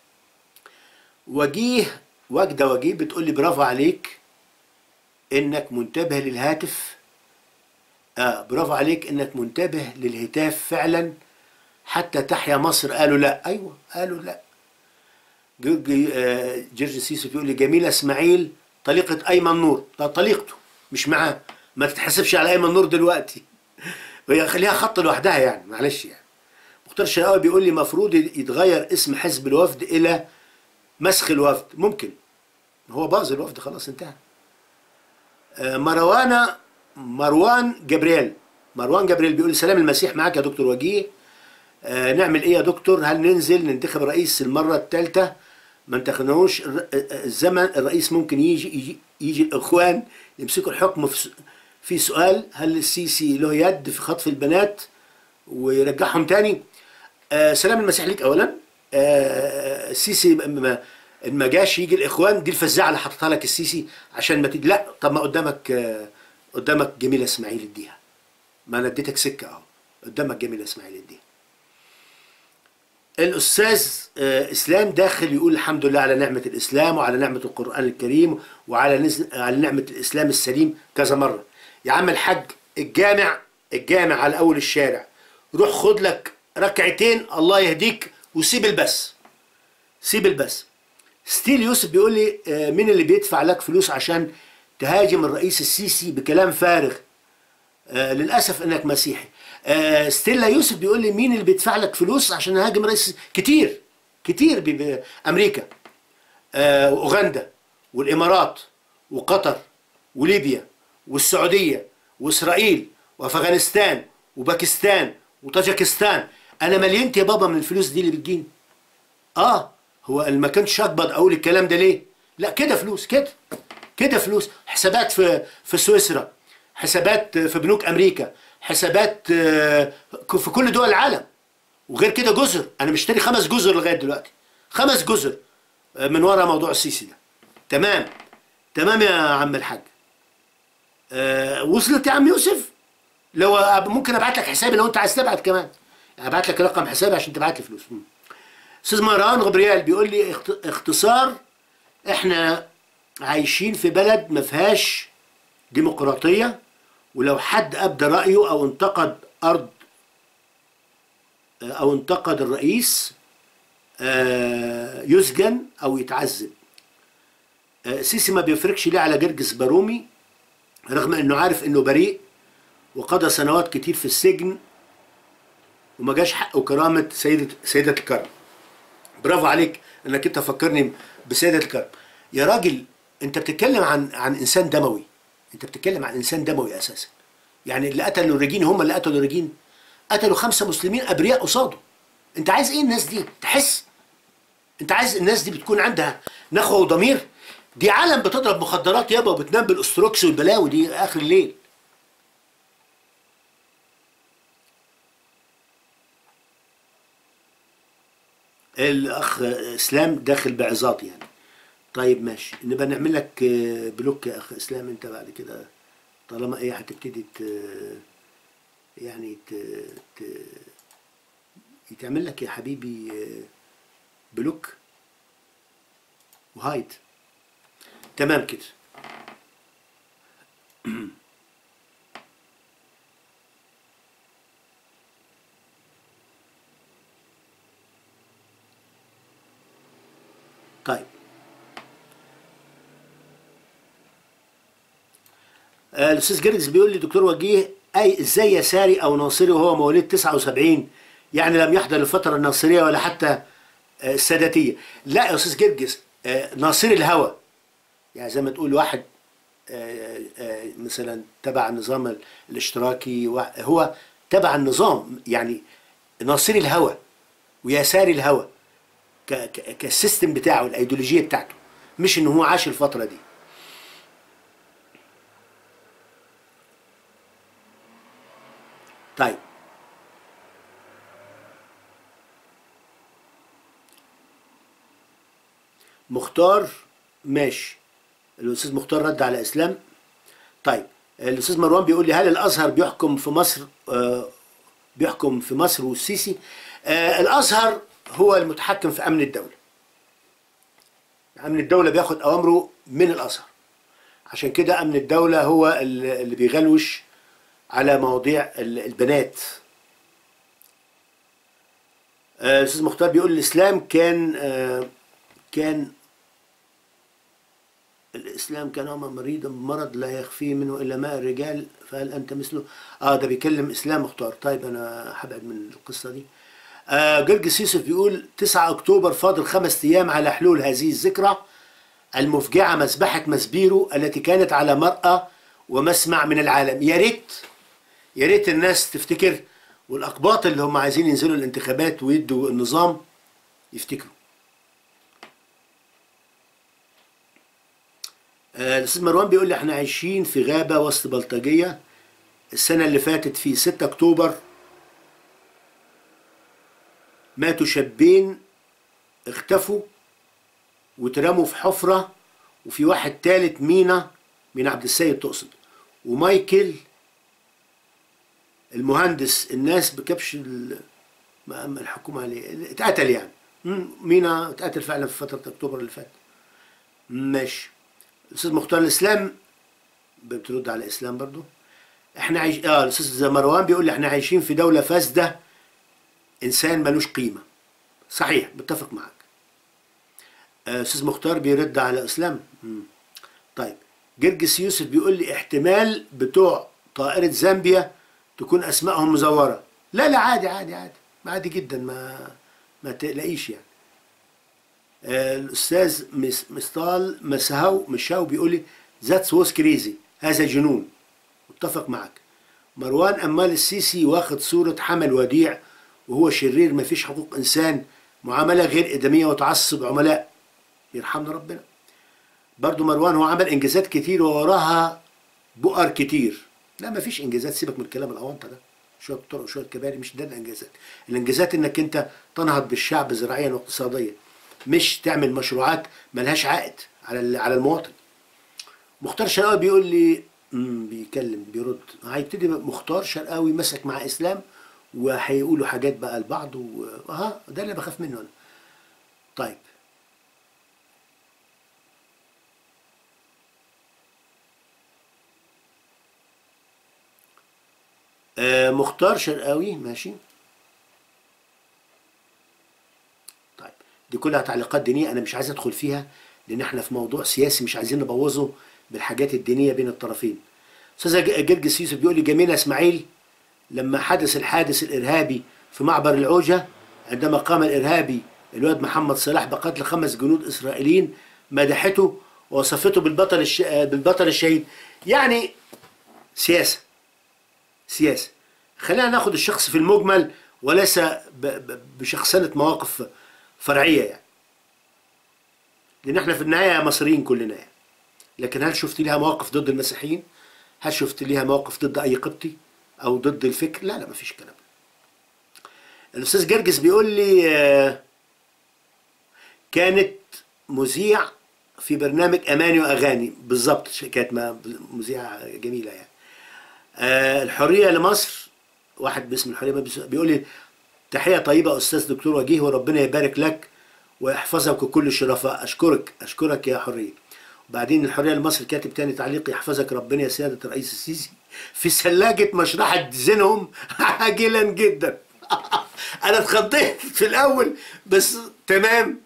وجيه وجده وجيه بتقول لي برافو عليك انك منتبه للهاتف آه برافو عليك انك منتبه للهتاف فعلا حتى تحيا مصر قالوا لا ايوه قالوا لا جورج آه جورج سيسو بيقول لي جميله اسماعيل طليقه ايمن نور لا طليقته مش معاه ما تتحسبش على ايمن نور دلوقتي وهي خليها خط لوحدها يعني معلش يعني مختار شرقاوي بيقول لي المفروض يتغير اسم حزب الوفد الى مسخ الوفد ممكن هو باظ الوفد خلاص انتهى آه مروان مروان جبريل مروان جبريل بيقول سلام المسيح معاك يا دكتور وجيه آه نعمل ايه يا دكتور هل ننزل ننتخب رئيس المره الثالثه ما انتخبناهوش الزمن الرئيس ممكن يجي يجي, يجي الاخوان يمسكوا الحكم في في سؤال هل السيسي له يد في خطف البنات ويرجعهم تاني آه سلام المسيح ليك اولا آه السيسي ما ما جاش يجي الاخوان دي الفزاعه اللي حاططها لك السيسي عشان ما تدي لا طب ما قدامك آه قدامك جميله اسماعيل اديها ما انا اديتك سكه اهو قدامك جميله اسماعيل اديها الاستاذ آه اسلام داخل يقول الحمد لله على نعمه الاسلام وعلى نعمه القران الكريم وعلى نز... على نعمه الاسلام السليم كذا مره يا عم الحاج الجامع الجامع على اول الشارع روح خد لك ركعتين الله يهديك وسيب البس سيب البس ستيل يوسف بيقول لي آه مين اللي بيدفع لك فلوس عشان تهاجم الرئيس السيسي بكلام فارغ آه للاسف انك مسيحي آه ستيلا يوسف بيقول لي مين اللي بيدفع لك فلوس عشان نهاجم الرئيس كتير كتير بامريكا آه واوغندا والامارات وقطر وليبيا والسعوديه واسرائيل وافغانستان وباكستان وطاجكستان انا ملينت يا بابا من الفلوس دي اللي بتجيني اه هو ما كانش اكبر اقول الكلام ده ليه لا كده فلوس كده كده فلوس حسابات في في سويسرا حسابات في بنوك امريكا حسابات آه، في كل دول العالم وغير كده جزر انا مشتري خمس جزر لغايه دلوقتي خمس جزر آه، من ورا موضوع السيسي ده تمام تمام يا عم الحاج آه، وصلت يا عم يوسف لو أب- ممكن ابعت لك حسابي لو انت عايز تبعت كمان ابعت لك رقم حسابي عشان تبعت لي فلوس مم. استاذ مهران غبريال بيقول لي اخت- اختصار احنا عايشين في بلد ما فيهاش ديمقراطيه ولو حد ابدى رايه او انتقد ارض او انتقد الرئيس آه، يسجن او يتعذب آه، سيسي ما بيفرقش ليه على جرجس بارومي رغم انه عارف انه بريء وقضى سنوات كتير في السجن وما جاش حق وكرامة سيدة سيدة الكرم برافو عليك انك انت فكرني بسيدة الكرم يا راجل انت بتتكلم عن عن انسان دموي انت بتتكلم عن انسان دموي اساسا يعني اللي قتلوا الرجين هم اللي قتلوا الرجين قتلوا خمسة مسلمين ابرياء قصاده انت عايز ايه الناس دي تحس انت عايز الناس دي بتكون عندها نخوة وضمير دي عالم بتضرب مخدرات يابا وبتنام بالاستروكس والبلاوي دي اخر الليل الاخ اسلام داخل بعظات يعني طيب ماشي نبقى نعمل لك آه، بلوك يا اخ اسلام انت بعد كده طالما ايه هتبتدي ت... يعني ت... ت... يتعمل لك يا حبيبي آه، بلوك وهايد تمام كده طيب آه، الاستاذ جرجس بيقول لي دكتور وجيه اي ازاي يساري او ناصري وهو مواليد 79 يعني لم يحضر الفتره الناصريه ولا حتى آه، الساداتيه لا يا استاذ جرجس آه، ناصري الهوى يعني زي ما تقول واحد آه، آه، مثلا تبع النظام ال- الاشتراكي وا- هو تبع النظام يعني ناصري الهوى ويساري الهوى ك- ك- كالسيستم بتاعه الايديولوجيه بتاعته مش ان هو عاش الفتره دي طيب مختار ماشي الاستاذ مختار رد على اسلام طيب الاستاذ مروان بيقول لي هل الازهر بيحكم في مصر آه بيحكم في مصر والسيسي آه الازهر هو المتحكم في امن الدوله امن الدوله بياخد اوامره من الازهر عشان كده امن الدوله هو اللي اللي بيغلوش على مواضيع ال- البنات آه، الاستاذ مختار بيقول الاسلام كان آه، كان الاسلام كان أمر مريضا بمرض لا يخفيه منه الا ماء الرجال فهل انت مثله اه ده بيكلم اسلام مختار طيب انا هبعد من القصه دي آه جرجس يوسف بيقول 9 اكتوبر فاضل خمس ايام على حلول هذه الذكرى المفجعه مذبحه مسبيرو التي كانت على مرأى ومسمع من العالم يا ريت يا ريت الناس تفتكر والاقباط اللي هم عايزين ينزلوا الانتخابات ويدوا النظام يفتكروا آه، الاستاذ مروان بيقول لي احنا عايشين في غابه وسط بلطجيه السنه اللي فاتت في 6 اكتوبر ماتوا شابين اختفوا واترموا في حفره وفي واحد تالت مينا مينا عبد السيد تقصد ومايكل المهندس الناس بكبش ال- ما- ما الحكومه عليه اتقتل يعني مم، مينا اتقتل فعلا في فتره اكتوبر اللي فات ماشي الاستاذ مختار الاسلام بترد على الاسلام برضو احنا عايش اه الاستاذ مروان بيقول لي احنا عايشين في دوله فاسده انسان ملوش قيمه صحيح متفق معك آه، استاذ مختار بيرد على اسلام مم. طيب جرجس يوسف بيقول لي احتمال بتوع طائره زامبيا تكون اسمائهم مزوره لا لا عادي عادي عادي عادي جدا ما ما تقلقيش يعني آه، الاستاذ مس- مستال مسهو مشاو بيقول لي ذاتس ووز كريزي هذا جنون متفق معك مروان امال السيسي واخد صوره حمل وديع وهو شرير ما فيش حقوق انسان معامله غير ادميه وتعصب عملاء يرحمنا ربنا برضو مروان هو عمل انجازات كتير ووراها بؤر كتير لا ما فيش انجازات سيبك من الكلام الاونطه ده شويه طرق وشويه كباري مش ده الانجازات الانجازات انك انت تنهض بالشعب زراعيا واقتصاديا مش تعمل مشروعات ملهاش عائد على ال- على المواطن مختار شرقاوي بيقول لي مم، بيكلم بيرد هيبتدي مختار شرقاوي مسك مع اسلام وهيقولوا حاجات بقى لبعض و... اه ده اللي بخاف منه انا طيب آه مختار شرقاوي ماشي طيب دي كلها تعليقات دينية أنا مش عايز أدخل فيها لأن إحنا في موضوع سياسي مش عايزين نبوظه بالحاجات الدينية بين الطرفين أستاذ ج- جرجس يوسف بيقول لي جميلة إسماعيل لما حدث الحادث الإرهابي في معبر العوجة عندما قام الإرهابي الواد محمد صلاح بقتل خمس جنود إسرائيليين مدحته ووصفته بالبطل الش... بالبطل الشهيد يعني سياسة سياسة خلينا ناخد الشخص في المجمل وليس ب- ب- بشخصنة مواقف فرعية يعني لأن احنا في النهاية مصريين كلنا يعني لكن هل شفت ليها مواقف ضد المسيحيين؟ هل شفت ليها مواقف ضد أي قبطي؟ أو ضد الفكر؟ لا لا مفيش كلام الأستاذ جرجس بيقول لي آه، كانت مذيع في برنامج أماني وأغاني بالظبط كانت ما- مذيعة جميلة يعني آه، الحرية لمصر واحد باسم الحرية بيس- بيقول لي تحية طيبة أستاذ دكتور وجيه وربنا يبارك لك ويحفظك وكل الشرفاء أشكرك أشكرك يا حرية وبعدين الحرية لمصر كاتب تاني تعليق يحفظك ربنا يا سيادة الرئيس السيسي في ثلاجة مشرحة زينهم عاجلا جدا أنا اتخضيت في الأول بس تمام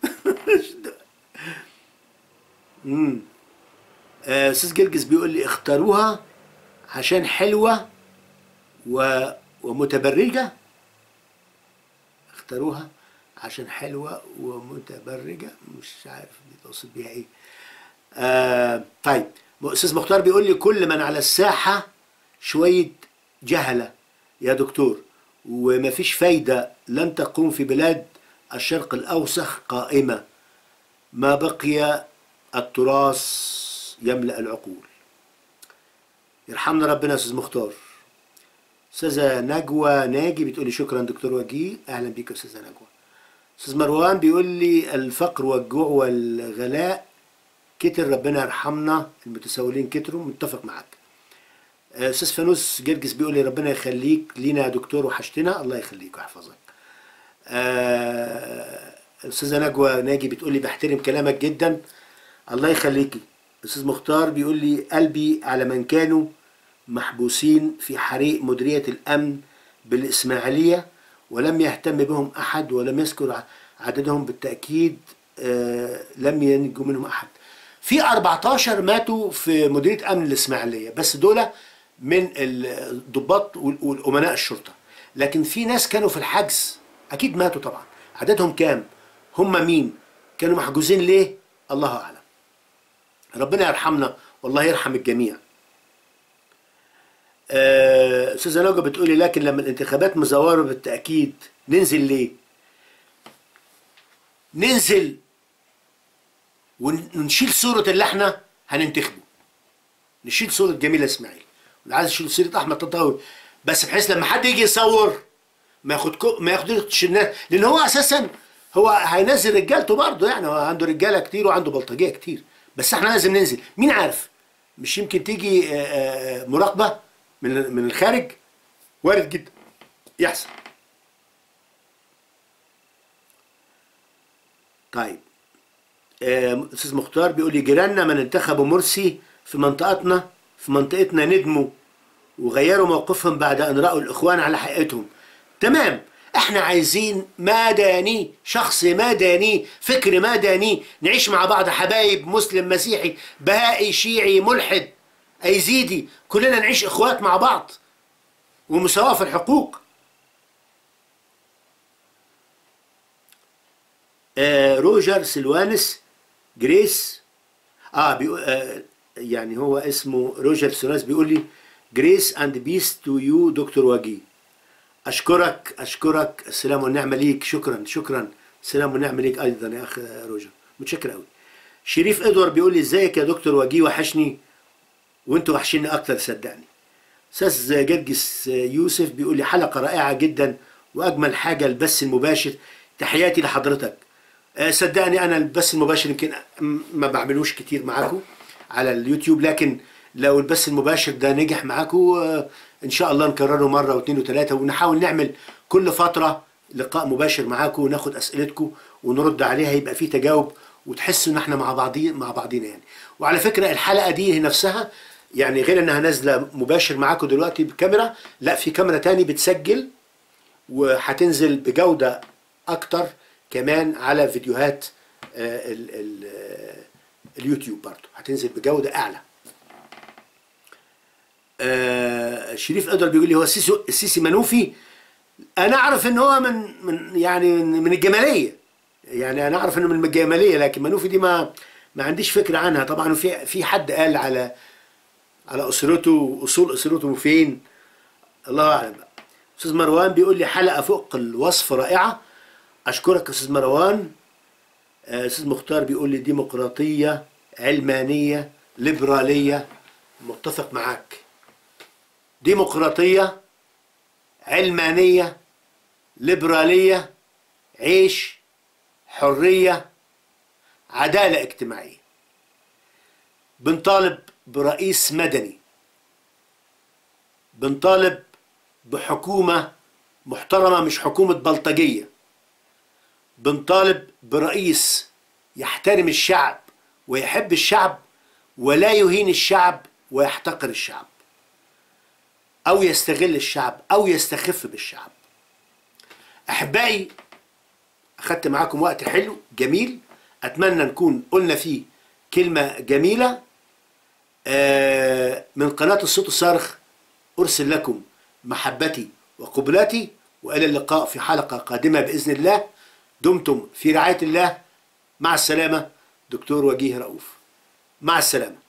امم آه، أستاذ جرجس بيقول لي اختاروها عشان حلوة و... ومتبرجة اختاروها عشان حلوة ومتبرجة مش عارف دي تقصد بيها ايه آه طيب أستاذ مختار بيقول لي كل من على الساحة شوية جهلة يا دكتور ومفيش فايدة لن تقوم في بلاد الشرق الأوسخ قائمة ما بقي التراث يملأ العقول يرحمنا ربنا يا استاذ مختار استاذه نجوى ناجي بتقول لي شكرا دكتور وجيه اهلا بيك يا استاذه نجوى استاذ مروان بيقول لي الفقر والجوع والغلاء كتر ربنا يرحمنا المتسولين كتروا متفق معاك آه، استاذ فانوس جرجس بيقول لي ربنا يخليك لينا يا دكتور وحشتنا الله يخليك ويحفظك آه، استاذه نجوى ناجي بتقول لي بحترم كلامك جدا الله يخليكي استاذ مختار بيقول لي قلبي على من كانوا محبوسين في حريق مديريه الامن بالاسماعيليه ولم يهتم بهم احد ولم يذكر ع- عددهم بالتاكيد آه، لم ينجو منهم احد في 14 ماتوا في مديريه امن الاسماعيليه بس دول من الضباط وال- والامناء الشرطه لكن في ناس كانوا في الحجز اكيد ماتوا طبعا عددهم كام هم مين كانوا محجوزين ليه الله اعلم ربنا يرحمنا والله يرحم الجميع آه، استاذه نوجه بتقولي لكن لما الانتخابات مزوره بالتاكيد ننزل ليه ننزل ون- ونشيل صوره اللي احنا هننتخبه نشيل صوره جميله اسماعيل واللي عايز يشيل صوره احمد تطاوي بس بحيث لما حد يجي يصور ما ياخد ما ياخدش الناس لان هو اساسا هو هينزل رجالته برضه يعني هو عنده رجاله كتير وعنده بلطجيه كتير بس احنا لازم ننزل مين عارف مش يمكن تيجي آه، آه، مراقبه من من الخارج وارد جدا يحصل طيب آه، استاذ مختار بيقول لي جيراننا من انتخبوا مرسي في منطقتنا في منطقتنا ندموا وغيروا موقفهم بعد ان راوا الاخوان على حقيقتهم تمام احنا عايزين مدني شخص مدني فكر مدني نعيش مع بعض حبايب مسلم مسيحي بهائي شيعي ملحد ايزيدي كلنا نعيش اخوات مع بعض ومساواة في الحقوق آه روجر سلوانس جريس اه بيقول آه يعني هو اسمه روجر سلوانس بيقول لي جريس اند بيس تو يو دكتور وجيه اشكرك اشكرك السلام والنعمه ليك شكرا شكرا السلام والنعمه ليك ايضا يا اخ روجر متشكر قوي شريف ادوار بيقول لي ازيك يا دكتور وجيه وحشني وانتوا وحشيني اكتر صدقني استاذ جرجس يوسف بيقول لي حلقه رائعه جدا واجمل حاجه البث المباشر تحياتي لحضرتك آه، صدقني انا البث المباشر يمكن ما بعملوش كتير معاكم على اليوتيوب لكن لو البث المباشر ده نجح معاكم آه، ان شاء الله نكرره مره واثنين وثلاثه ونحاول نعمل كل فتره لقاء مباشر معاكم وناخد اسئلتكم ونرد عليها يبقى في تجاوب وتحسوا ان احنا مع بعضين مع بعضينا يعني وعلى فكره الحلقه دي نفسها يعني غير انها نازله مباشر معاكم دلوقتي بكاميرا لا في كاميرا تاني بتسجل وهتنزل بجوده اكتر كمان على فيديوهات آه، ال ال آه، اليوتيوب برضه هتنزل بجوده اعلى آه، شريف ادر بيقول لي هو السيسي السيسي منوفي انا اعرف ان هو من من يعني من من الجماليه يعني انا اعرف انه من الجماليه لكن منوفي دي ما ما عنديش فكره عنها طبعا في في حد قال على على اسرته اصول اسرته فين الله اعلم بقى استاذ مروان بيقول لي حلقه فوق الوصف رائعه اشكرك يا استاذ مروان آه، استاذ مختار بيقول لي ديمقراطيه علمانيه ليبراليه متفق معاك ديمقراطيه علمانيه ليبراليه عيش حريه عداله اجتماعيه بنطالب برئيس مدني بنطالب بحكومة محترمة مش حكومة بلطجية بنطالب برئيس يحترم الشعب ويحب الشعب ولا يهين الشعب ويحتقر الشعب أو يستغل الشعب أو يستخف بالشعب أحبائي أخدت معاكم وقت حلو جميل أتمنى نكون قلنا فيه كلمة جميلة آه، من قناة الصوت الصارخ أرسل لكم محبتي وقبلاتي وإلى اللقاء في حلقة قادمة بإذن الله دمتم في رعاية الله مع السلامة دكتور وجيه رؤوف مع السلامة